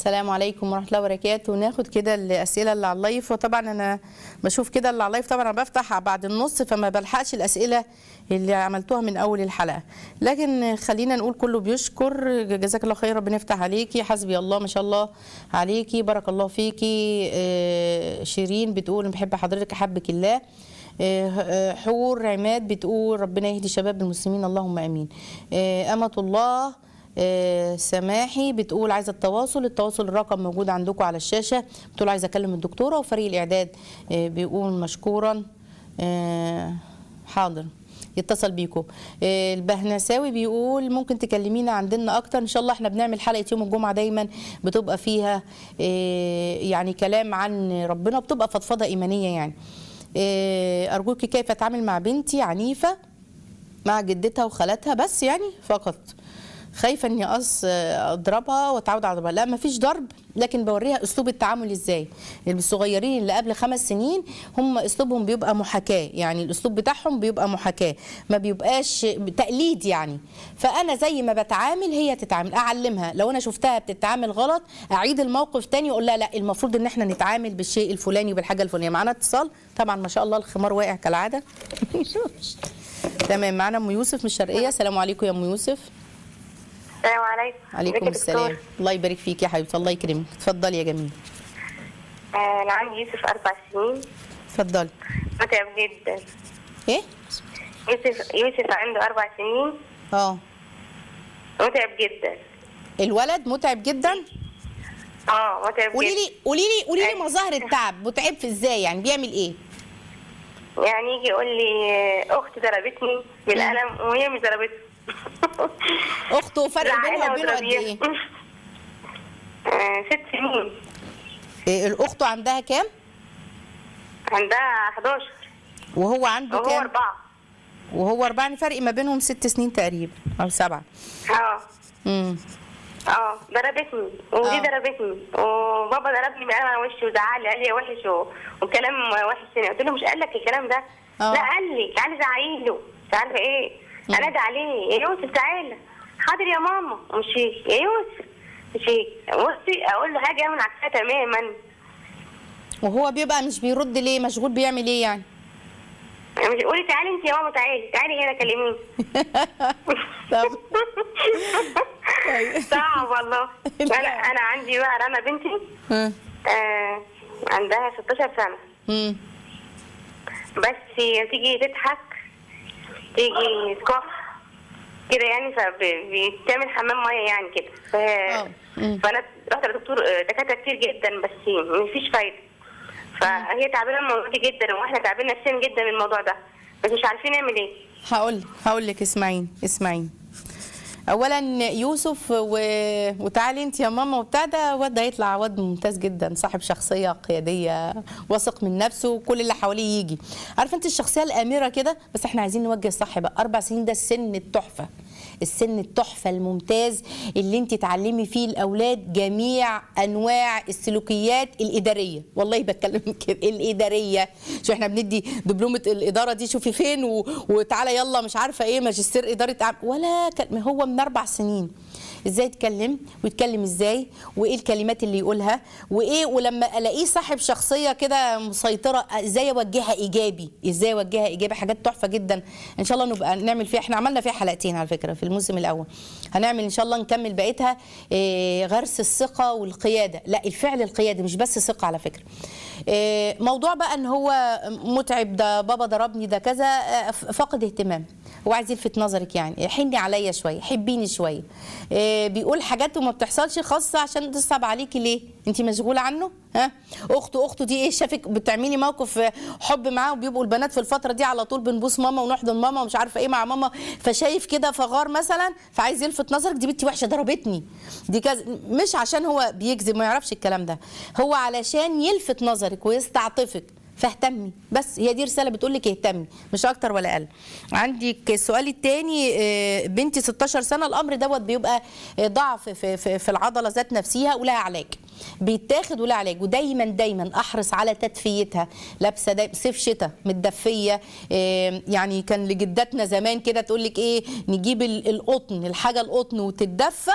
السلام عليكم ورحمه الله وبركاته ناخد كده الاسئله اللي على اللايف وطبعا انا بشوف كده اللي على اللايف طبعا انا بفتح بعد النص فما بلحقش الاسئله اللي عملتوها من اول الحلقه لكن خلينا نقول كله بيشكر جزاك الله خير ربنا يفتح عليكي حسبي الله ما شاء الله عليكي بارك الله فيكي آه، شيرين بتقول بحب حضرتك احبك الله آه، آه، حور عماد بتقول ربنا يهدي شباب المسلمين اللهم امين آه، امه الله آه، سماحي بتقول عايزه التواصل التواصل الرقم موجود عندكم على الشاشه بتقول عايزه اكلم الدكتوره وفريق الاعداد آه، بيقول مشكورا آه، حاضر يتصل بيكم آه، البهنساوي بيقول ممكن تكلمينا عن ديننا اكتر ان شاء الله احنا بنعمل حلقه يوم الجمعه دايما بتبقى فيها آه، يعني كلام عن ربنا بتبقى فضفضه ايمانيه يعني آه، ارجوك كيف اتعامل مع بنتي عنيفه مع جدتها وخالاتها بس يعني فقط خايفه اني أص اضربها واتعود على ضربها لا مفيش ضرب لكن بوريها اسلوب التعامل ازاي الصغيرين اللي قبل خمس سنين هم اسلوبهم بيبقى محاكاه يعني الاسلوب بتاعهم بيبقى محاكاه ما بيبقاش تقليد يعني فانا زي ما بتعامل هي تتعامل اعلمها لو انا شفتها بتتعامل غلط اعيد الموقف تاني واقول لها لا المفروض ان احنا نتعامل بالشيء الفلاني وبالحاجه الفلانيه معانا اتصال طبعا ما شاء الله الخمار واقع كالعاده تمام معانا ام يوسف من الشرقيه السلام عليكم يا ام يوسف السلام عليكم عليكم ازيك يا دكتور؟ السلام الله يبارك فيك يا حبيبتي الله يكرمك اتفضلي يا جميل آه، انا عندي يوسف اربع سنين اتفضلي متعب جدا ايه يوسف يوسف عنده اربع سنين اه متعب جدا الولد متعب جدا اه متعب قولي جدا لي قولي لي قولي لي أيوة. مظاهر التعب متعب في ازاي يعني بيعمل ايه يعني يجي يقول لي آه، اختي ضربتني بالقلم وهي مش ضربتني اخته فرق بينها زعلها وبينه قد واضربيها. ايه آه، ست سنين إيه، الاخت عندها كام عندها 11 وهو عنده وهو كام أربعة وهو أربعة يعني فرق ما بينهم ست سنين تقريبا أو سبعة اه امم اه ضربتني ودي آه. ضربتني وبابا ضربني بقلم على وشي وزعل لي قال لي وحش و... وكلام وحش تاني قلت له مش قال لك الكلام ده آه. لا قال لي تعالي زعقي له مش عارفه ايه انادي عليه يا يوسف تعالى حاضر يا ماما مشيت يا يوسف مشيت بصي اقول له حاجه من عكسها تماما وهو بيبقى مش بيرد ليه مشغول بيعمل ايه يعني مش قولي تعالي انت يا ماما تعالي تعالي هنا كلميني طب طيب. صعب والله لا. انا انا عندي بقى رنا بنتي ها. آه عندها 16 سنه مم. بس تيجي تضحك تيجي تكح كده يعني فبتعمل حمام ميه يعني كده ف... آه. مم. فانا رحت لدكتور دكاتره كتير جدا بس مفيش فايده فهي تعبانه من الموضوع دي جدا واحنا تعبانين نفسيا جدا من الموضوع ده بس مش عارفين نعمل ايه هقول هقول لك اسمعيني اسمعيني اولا يوسف و... وتعالي انت يا ماما وبتاع ده واد هيطلع واد ممتاز جدا صاحب شخصيه قياديه واثق من نفسه وكل اللي حواليه يجي عارفه انت الشخصيه الاميره كده بس احنا عايزين نوجه صح بقى اربع سنين ده السن التحفه السن التحفه الممتاز اللي انت تعلمي فيه الاولاد جميع انواع السلوكيات الاداريه والله بتكلم كده الاداريه شو احنا بندي دبلومه الاداره دي شوفي فين و... وتعالى يلا مش عارفه ايه ماجستير اداره أعمال. ولا كلمة هو من اربع سنين ازاي يتكلم ويتكلم ازاي وايه الكلمات اللي يقولها وايه ولما الاقيه صاحب شخصيه كده مسيطره ازاي اوجهها ايجابي ازاي اوجهها ايجابي حاجات تحفه جدا ان شاء الله نبقى نعمل فيها احنا عملنا فيها حلقتين على فكره في الموسم الاول هنعمل ان شاء الله نكمل بقيتها إيه، غرس الثقه والقياده لا الفعل القيادي مش بس ثقه على فكره إيه، موضوع بقى ان هو متعب ده بابا ضربني ده كذا آه، فاقد اهتمام هو عايز يلفت نظرك يعني حني عليا شويه حبيني شويه إيه، بيقول حاجات وما بتحصلش خاصه عشان تصعب عليكي ليه انت مشغوله عنه ها اخته اخته دي ايه شافك بتعملي موقف آه، حب معاه وبيبقوا البنات في الفتره دي على طول بنبوس ماما ونحضن ماما ومش عارفه ايه مع ماما فشايف كده فغار مثلا فعايز يلفت نظرك دي بنتي وحشه ضربتني دي كذا مش عشان هو بيكذب ما يعرفش الكلام ده هو علشان يلفت نظرك ويستعطفك فاهتمي بس هي دي رساله بتقول لك اهتمي مش اكتر ولا اقل عندك السؤال الثاني بنتي 16 سنه الامر دوت بيبقى آه، ضعف في, في, في العضله ذات نفسها ولها علاج بيتاخد ولا علاج ودايما دايما احرص على تدفيتها لابسه دايما صيف شتاء متدفيه آه، يعني كان لجداتنا زمان كده تقول لك ايه نجيب ال- القطن الحاجه القطن وتتدفى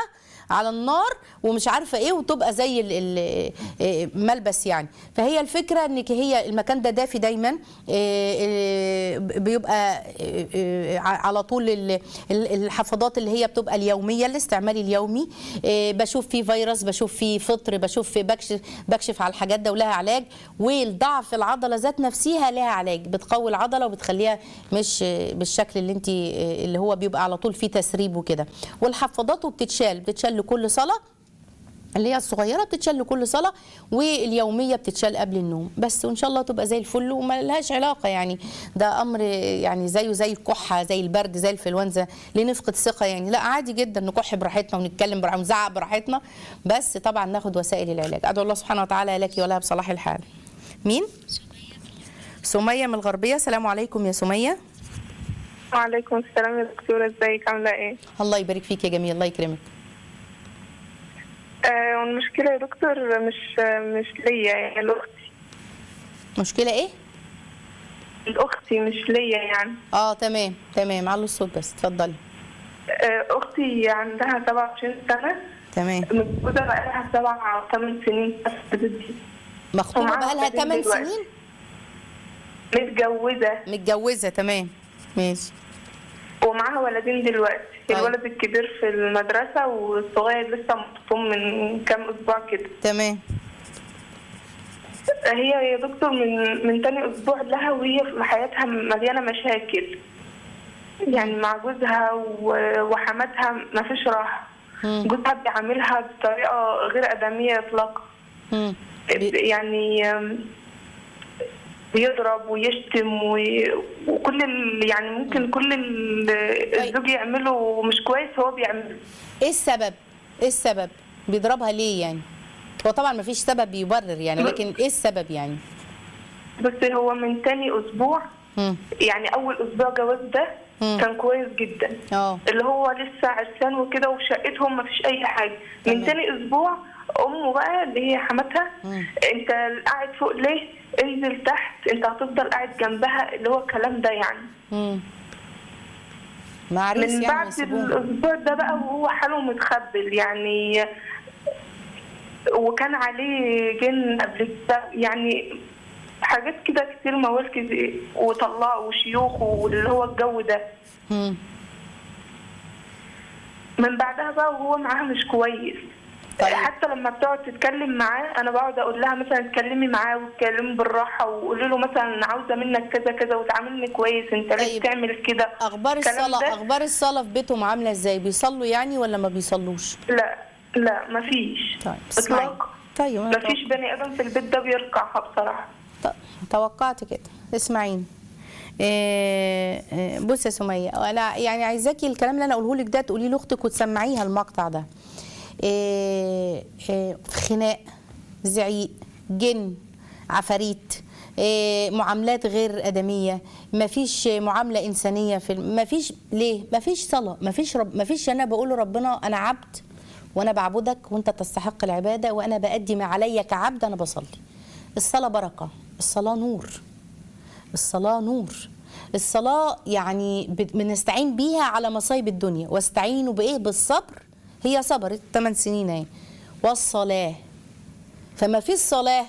على النار ومش عارفه ايه وتبقى زي ال- ال- آه، ملبس يعني فهي الفكره انك هي المكان ده دافي دايما آه، آه، بيبقى آه، آه، على طول ال- ال- الحفاضات اللي هي بتبقى اليوميه الاستعمال اليومي آه، بشوف فيه فيروس بشوف فيه فطر بشوف فيه بكشف بكشف على الحاجات ده ولها علاج والضعف العضله ذات نفسها لها علاج بتقوي العضله وبتخليها مش آه، بالشكل اللي انت آه، اللي هو بيبقى على طول فيه تسريب وكده والحفاضات وبتتشال بتتشال لكل صلاه اللي هي الصغيره بتتشال كل صلاه واليوميه بتتشال قبل النوم بس وان شاء الله تبقى زي الفل وما لهاش علاقه يعني ده امر يعني زيه زي الكحه زي البرد زي الانفلونزا ليه نفقد ثقه يعني لا عادي جدا نكح براحتنا ونتكلم براحتنا ونزعق براحتنا بس طبعا ناخد وسائل العلاج ادعو الله سبحانه وتعالى لك ولها بصلاح الحال مين سميه من الغربيه السلام عليكم يا سميه وعليكم السلام يا دكتورة ازيك عاملة ايه؟ الله يبارك فيك يا جميل الله يكرمك آه والمشكلة يا دكتور مش مش ليا يعني لأختي مشكله ايه لأختي مش ليا يعني اه تمام تمام على الصوت بس اتفضلي آه أختي عندها 27 سنة تمام متجوزة بقالها سبع أو ثمان سنين بس دي مخطوبه ومعاها بقالها ولادين 8 دلوقتي. سنين متجوزة متجوزه تمام ماشي ومعاها ولدين دلوقتي طيب. الولد الكبير في المدرسة والصغير لسه مخطوب من كام أسبوع كده تمام هي يا دكتور من من تاني اسبوع لها وهي في حياتها مليانه مشاكل يعني مع جوزها و- وحماتها ما فيش راحه مم. جوزها بيعاملها بطريقه غير ادميه اطلاقا مم. بي- يعني آم، بيضرب ويشتم وي- وكل ال- يعني ممكن كل ال- الزوج يعمله مش كويس هو بيعمله ايه السبب ايه السبب بيضربها ليه يعني هو طبعا ما فيش سبب يبرر يعني لكن ايه السبب يعني بس هو من تاني اسبوع مم. يعني اول اسبوع جواز ده مم. كان كويس جدا اه اللي هو لسه عرسان وكده وفي شقتهم مفيش اي حاجه تمام. من تاني اسبوع امه بقى اللي هي حماتها مم. انت قاعد فوق ليه انزل تحت انت هتفضل قاعد جنبها اللي هو الكلام ده يعني مم. معريس من يعني بعد يسيبوه. الاسبوع ده بقى وهو حاله متخبل يعني وكان عليه جن قبل كده يعني حاجات كده كتير موال كتير وطلعوا وشيوخ واللي هو الجو ده مم. من بعدها بقى وهو معاها مش كويس طيب. حتى لما بتقعد تتكلم معاه انا بقعد اقول لها مثلا اتكلمي معاه واتكلمي بالراحه وقولي له مثلا أنا عاوزه منك كذا كذا وتعاملني كويس انت ليه طيب. بتعمل كده اخبار الكلام الصلاه ده؟ اخبار الصلاه في بيتهم عامله ازاي بيصلوا يعني ولا ما بيصلوش لا لا مفيش طيب اسمعي اطلاقا طيب أنا مفيش بني ادم في البيت ده بيركعها بصراحه ط- توقعت كده اسمعيني إيه، إيه، بصي يا سميه انا يعني عايزاكي الكلام اللي انا اقوله لك ده تقولي لاختك وتسمعيها المقطع ده إيه، إيه، خناق زعيق جن عفاريت إيه، معاملات غير ادميه مفيش معامله انسانيه في الم- مفيش ليه مفيش صلاه مفيش رب مفيش انا بقول لربنا انا عبد وانا بعبدك وانت تستحق العباده وانا بادي ما علي كعبد انا بصلي الصلاه بركه الصلاه نور الصلاة نور الصلاة يعني بت- بنستعين بيها على مصايب الدنيا واستعينوا بإيه بالصبر هي صبرت 8 سنين اهي والصلاة فما في الصلاة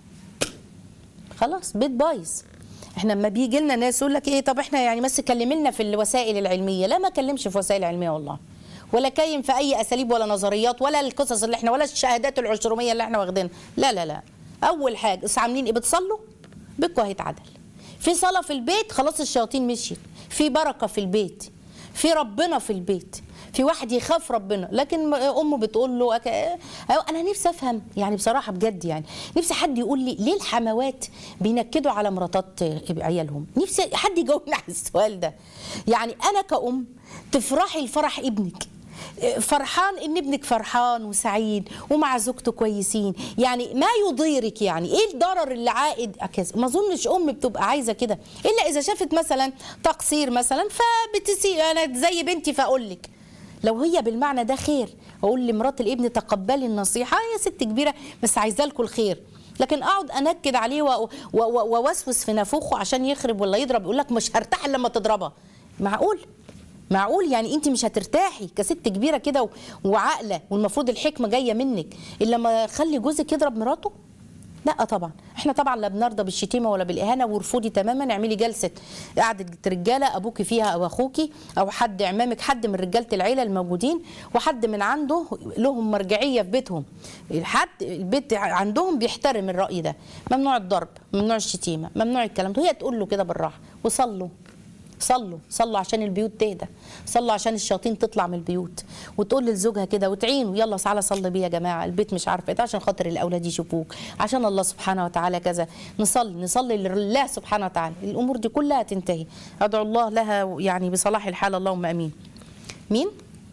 خلاص بيت بايظ احنا لما بيجي لنا ناس يقول لك ايه طب احنا يعني بس كلمي لنا في الوسائل العلميه لا ما اكلمش في وسائل علميه والله ولا كاين في اي اساليب ولا نظريات ولا القصص اللي احنا ولا الشهادات العشرميه اللي احنا واخدينها لا لا لا اول حاجه بس عاملين ايه بتصلوا بيتكم هيتعدل في صلاه في البيت خلاص الشياطين مشيت في بركه في البيت في ربنا في البيت في واحد يخاف ربنا لكن م- امه بتقول له أك... انا نفسي افهم يعني بصراحه بجد يعني نفسي حد يقول لي ليه الحموات بينكدوا على مراتات عيالهم نفسي حد يجاوبني على السؤال ده يعني انا كأم تفرحي لفرح ابنك فرحان ان ابنك فرحان وسعيد ومع زوجته كويسين يعني ما يضيرك يعني ايه الضرر اللي عائد أكاس ما اظنش ام بتبقى عايزه كده الا اذا شافت مثلا تقصير مثلا فبتسي انا زي بنتي فاقول لك لو هي بالمعنى ده خير اقول لمرات الابن تقبلي النصيحه يا ست كبيره بس عايزه لكم الخير لكن اقعد انكد عليه و- و- و- ووسوس في نافوخه عشان يخرب ولا يضرب يقول لك مش هرتاح إلا لما تضربها معقول معقول يعني انت مش هترتاحي كست كبيره كده و- وعاقله والمفروض الحكمه جايه منك الا لما خلي جوزك يضرب مراته لا طبعا احنا طبعا لا بنرضى بالشتيمه ولا بالاهانه وارفضي تماما اعملي جلسه قعده رجاله ابوكي فيها او اخوكي او حد عمامك حد من رجاله العيله الموجودين وحد من عنده لهم مرجعيه في بيتهم حد البيت عندهم بيحترم الراي ده ممنوع الضرب ممنوع الشتيمه ممنوع الكلام ده هي تقول له كده بالراحه وصلوا صلوا صلوا عشان البيوت تهدى صلوا عشان الشياطين تطلع من البيوت وتقول لزوجها كده وتعينه يلا تعالى صلي بيه يا جماعه البيت مش عارفه ايه عشان خاطر الاولاد يشوفوك عشان الله سبحانه وتعالى كذا نصلي نصلي لله سبحانه وتعالى الامور دي كلها تنتهي ادعو الله لها يعني بصلاح الحال اللهم امين مين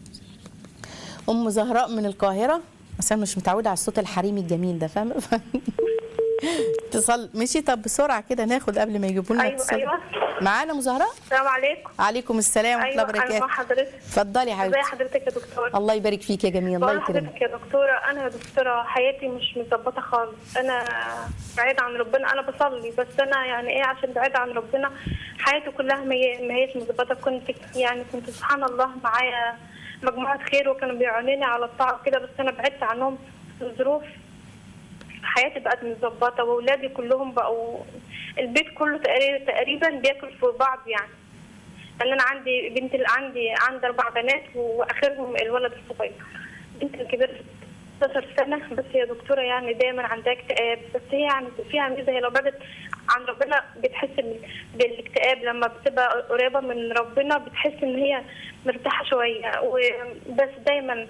ام زهراء من القاهره بس انا مش متعوده على الصوت الحريمي الجميل ده فاهمه اتصال مشي طب بسرعه كده ناخد قبل ما يجيبوا لنا أيوة، اتصال أيوة. معانا ام زهراء السلام عليكم عليكم السلام ورحمه الله ايوه انا وبركاته مع حضرتك اتفضلي يا ازي حبيبتي حضرتك يا دكتور الله يبارك فيك يا جميل الله بقول يكرمك لحضرتك يا دكتوره انا يا دكتوره حياتي مش متظبطه خالص انا بعيد عن ربنا انا بصلي بس انا يعني ايه عشان بعيد عن ربنا حياتي كلها ما هي- ما هيش متظبطه كنت يعني كنت سبحان الله معايا مجموعه خير وكانوا بيعانوني على الطاعه كده بس انا بعدت عنهم الظروف حياتي بقت متظبطه واولادي كلهم بقوا البيت كله تقريبا تقريبا بياكل في بعض يعني لان انا عندي بنت اللي عندي عندي اربع بنات واخرهم الولد الصغير بنت الكبيره 16 سنه بس هي دكتوره يعني دايما عندها اكتئاب بس هي يعني فيها ميزه هي لو بعدت عن ربنا بتحس بال- بالاكتئاب لما بتبقى قريبه من ربنا بتحس ان هي مرتاحه شويه وبس دايما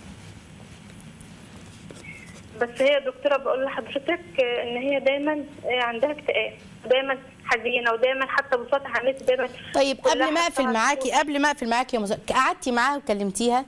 بس هي دكتوره بقول لحضرتك ان هي دايما عندها اكتئاب دايما حزينه ودايما حتى بصوتها على النت دايما طيب كلها قبل ما اقفل حاسة معاكي قبل ما اقفل معاكي يا مز... قعدتي معاها وكلمتيها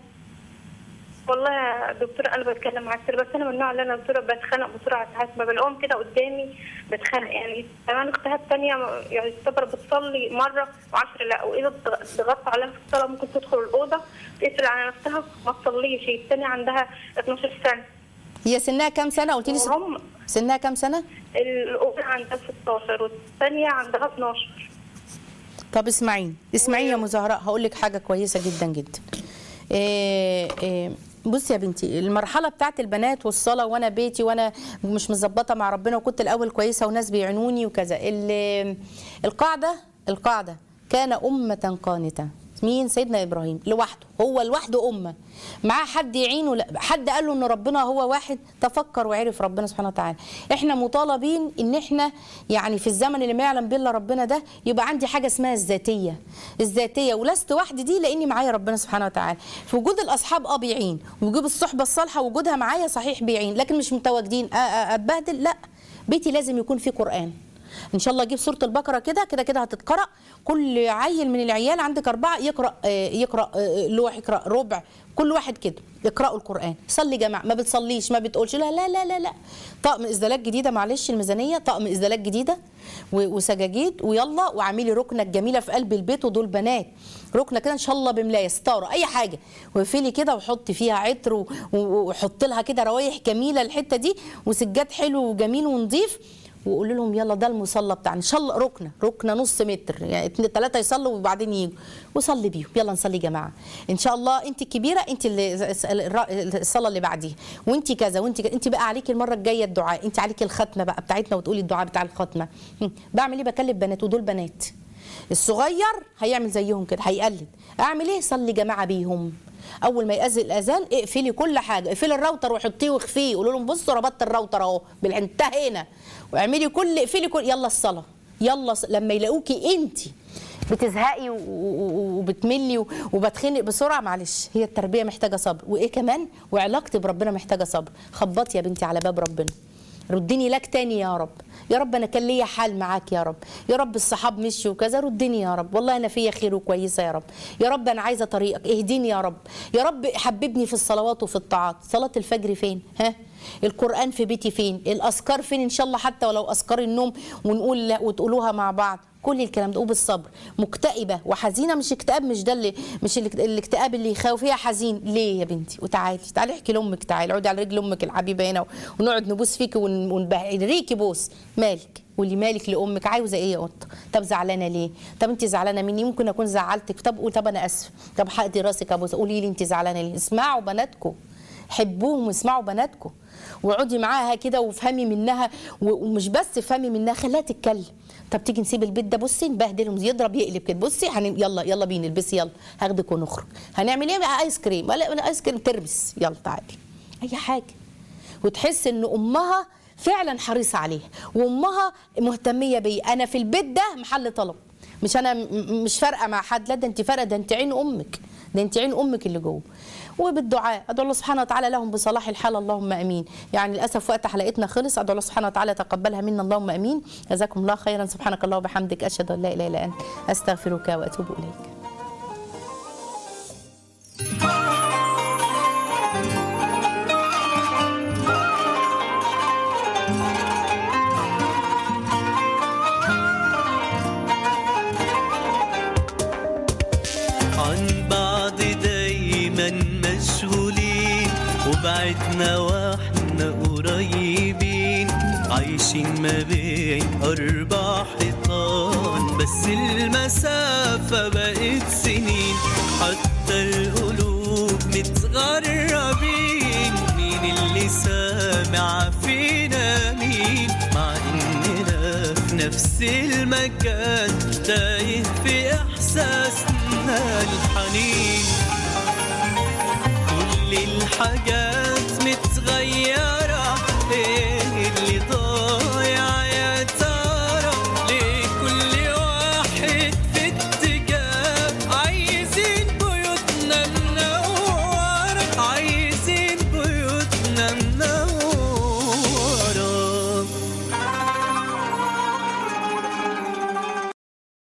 والله يا دكتورة أنا بتكلم معاك كتير بس أنا من النوع اللي أنا دكتورة بتخانق بسرعة ساعات ما بلاقيهم كده قدامي بتخانق يعني كمان أختها التانية يعني تعتبر بتصلي مرة وعشرة لا وإذا ضغطت عليها في الصلاة ممكن تدخل الأوضة تقفل على نفسها ما تصليش هي التانية عندها 12 سنة هي سنها كام سنه قلت لي ست... وهم سنها كام سنه الأولى عندها 16 والثانية عندها 12 طب اسمعيني اسمعيني يا مزهراء هقول لك حاجه كويسه جدا جدا إيه إيه بصي يا بنتي المرحله بتاعت البنات والصلاه وانا بيتي وانا مش مظبطه مع ربنا وكنت الاول كويسه وناس بيعينوني وكذا ال- القاعده القاعده كان امه قانته مين سيدنا ابراهيم لوحده هو لوحده امه معاه حد يعينه لا حد قال له ان ربنا هو واحد تفكر وعرف ربنا سبحانه وتعالى احنا مطالبين ان احنا يعني في الزمن اللي ما يعلم به الا ربنا ده يبقى عندي حاجه اسمها الذاتيه الذاتيه ولست وحدي دي لاني معايا ربنا سبحانه وتعالى في وجود الاصحاب اه بيعين وجود الصحبه الصالحه وجودها معايا صحيح بيعين لكن مش متواجدين أ- أ- اتبهدل لا بيتي لازم يكون فيه قران ان شاء الله اجيب سوره البقره كده كده كده هتتقرا كل عيل من العيال عندك اربعه يقرا آه، يقرا آه، لوح يقرا ربع كل واحد كده يقراوا القران صلي جماعه ما بتصليش ما بتقولش لا لا لا لا لا طقم ازدالات جديده معلش الميزانيه طقم ازدالات جديده و- وسجاجيد ويلا واعملي ركنه الجميله في قلب البيت ودول بنات ركنه كده ان شاء الله بملايه ستاره اي حاجه واقفلي كده وحطي فيها عطر و- و- وحطي لها كده روايح جميله الحته دي وسجاد حلو وجميل ونظيف وقولوا لهم يلا ده المصلى بتاعنا ان شاء الله ركنه ركنه نص متر يعني اتنين ثلاثه يصلوا وبعدين يجوا وصلي بيهم يلا نصلي يا جماعه ان شاء الله انت الكبيره انت اللي الصلاه اللي بعديها وانت كذا وانت كذا. انت بقى عليكي المره الجايه الدعاء انت عليكي الختمه بقى بتاعتنا وتقولي الدعاء بتاع الختمه هم. بعمل ايه بكلم بنات ودول بنات الصغير هيعمل زيهم كده هيقلد اعمل ايه صلي جماعه بيهم اول ما يأذن الاذان اقفلي كل حاجه اقفلي الراوتر وحطيه واخفيه قولوا لهم بصوا ربطت الراوتر اهو بالانتهى هنا واعملي كل اقفلي كل يلا الصلاه يلا ص- لما يلاقوكي انت بتزهقي و- و- وبتملي و- وبتخنق بسرعه معلش هي التربيه محتاجه صبر وايه كمان وعلاقتي بربنا محتاجه صبر خبطي يا بنتي على باب ربنا ردني لك تاني يا رب يا رب انا كان ليا حال معاك يا رب يا رب الصحاب مشوا وكذا ردني يا رب والله انا فيا خير وكويسه يا رب يا رب انا عايزه طريقك اهديني يا رب يا رب حببني في الصلوات وفي الطاعات صلاه الفجر فين ها القران في بيتي فين الاذكار فين ان شاء الله حتى ولو اذكار النوم ونقول لا وتقولوها مع بعض كل الكلام ده وبالصبر مكتئبه وحزينه مش اكتئاب مش ده اللي مش الاكت- الاكتئاب اللي يخوف فيها حزين ليه يا بنتي وتعالي تعالي احكي لامك تعالي اقعدي على رجل امك الحبيبه هنا ونقعد نبوس فيكي ون- ونبهريكي بوس مالك واللي مالك لامك عاوزه ايه يا قطه طب زعلانه ليه طب انت زعلانه مني ممكن اكون زعلتك طب قول طب انا اسفه طب حقدي راسك ابوس قولي لي انت زعلانه ليه اسمعوا بناتكم حبوهم واسمعوا بناتكم واقعدي معاها كده وافهمي منها و- ومش بس افهمي منها خليها تتكلم طب تيجي نسيب البيت ده بصي نبهدلهم يضرب يقلب كده بصي هن... يلا يلا بينا البسي يلا هاخدك ونخرج هنعمل ايه بقى ايس كريم ولا ولا ايس كريم ترمس يلا تعالي اي حاجه وتحس ان امها فعلا حريصه عليها وامها مهتميه بيه انا في البيت ده محل طلب مش انا م- م- مش فارقه مع حد لا ده انت فارقه ده انت عين امك ده انت عين امك اللي جوه وبالدعاء ادعو الله سبحانه وتعالى لهم بصلاح الحال اللهم امين يعني للاسف وقت حلقتنا خلص ادعو الله سبحانه وتعالى تقبلها منا اللهم امين جزاكم الله خيرا سبحانك اللهم وبحمدك اشهد ان لا اله الا انت استغفرك واتوب اليك عن بعض دايما مشغولين وبعدنا واحنا قريبين عايشين ما بين أربع حيطان بس المسافة بقت سنين حتى القلوب متغربين مين اللي سامع فينا مين مع إننا في نفس المكان تايه في إحساسنا الحنين كل الحاجات متغيرة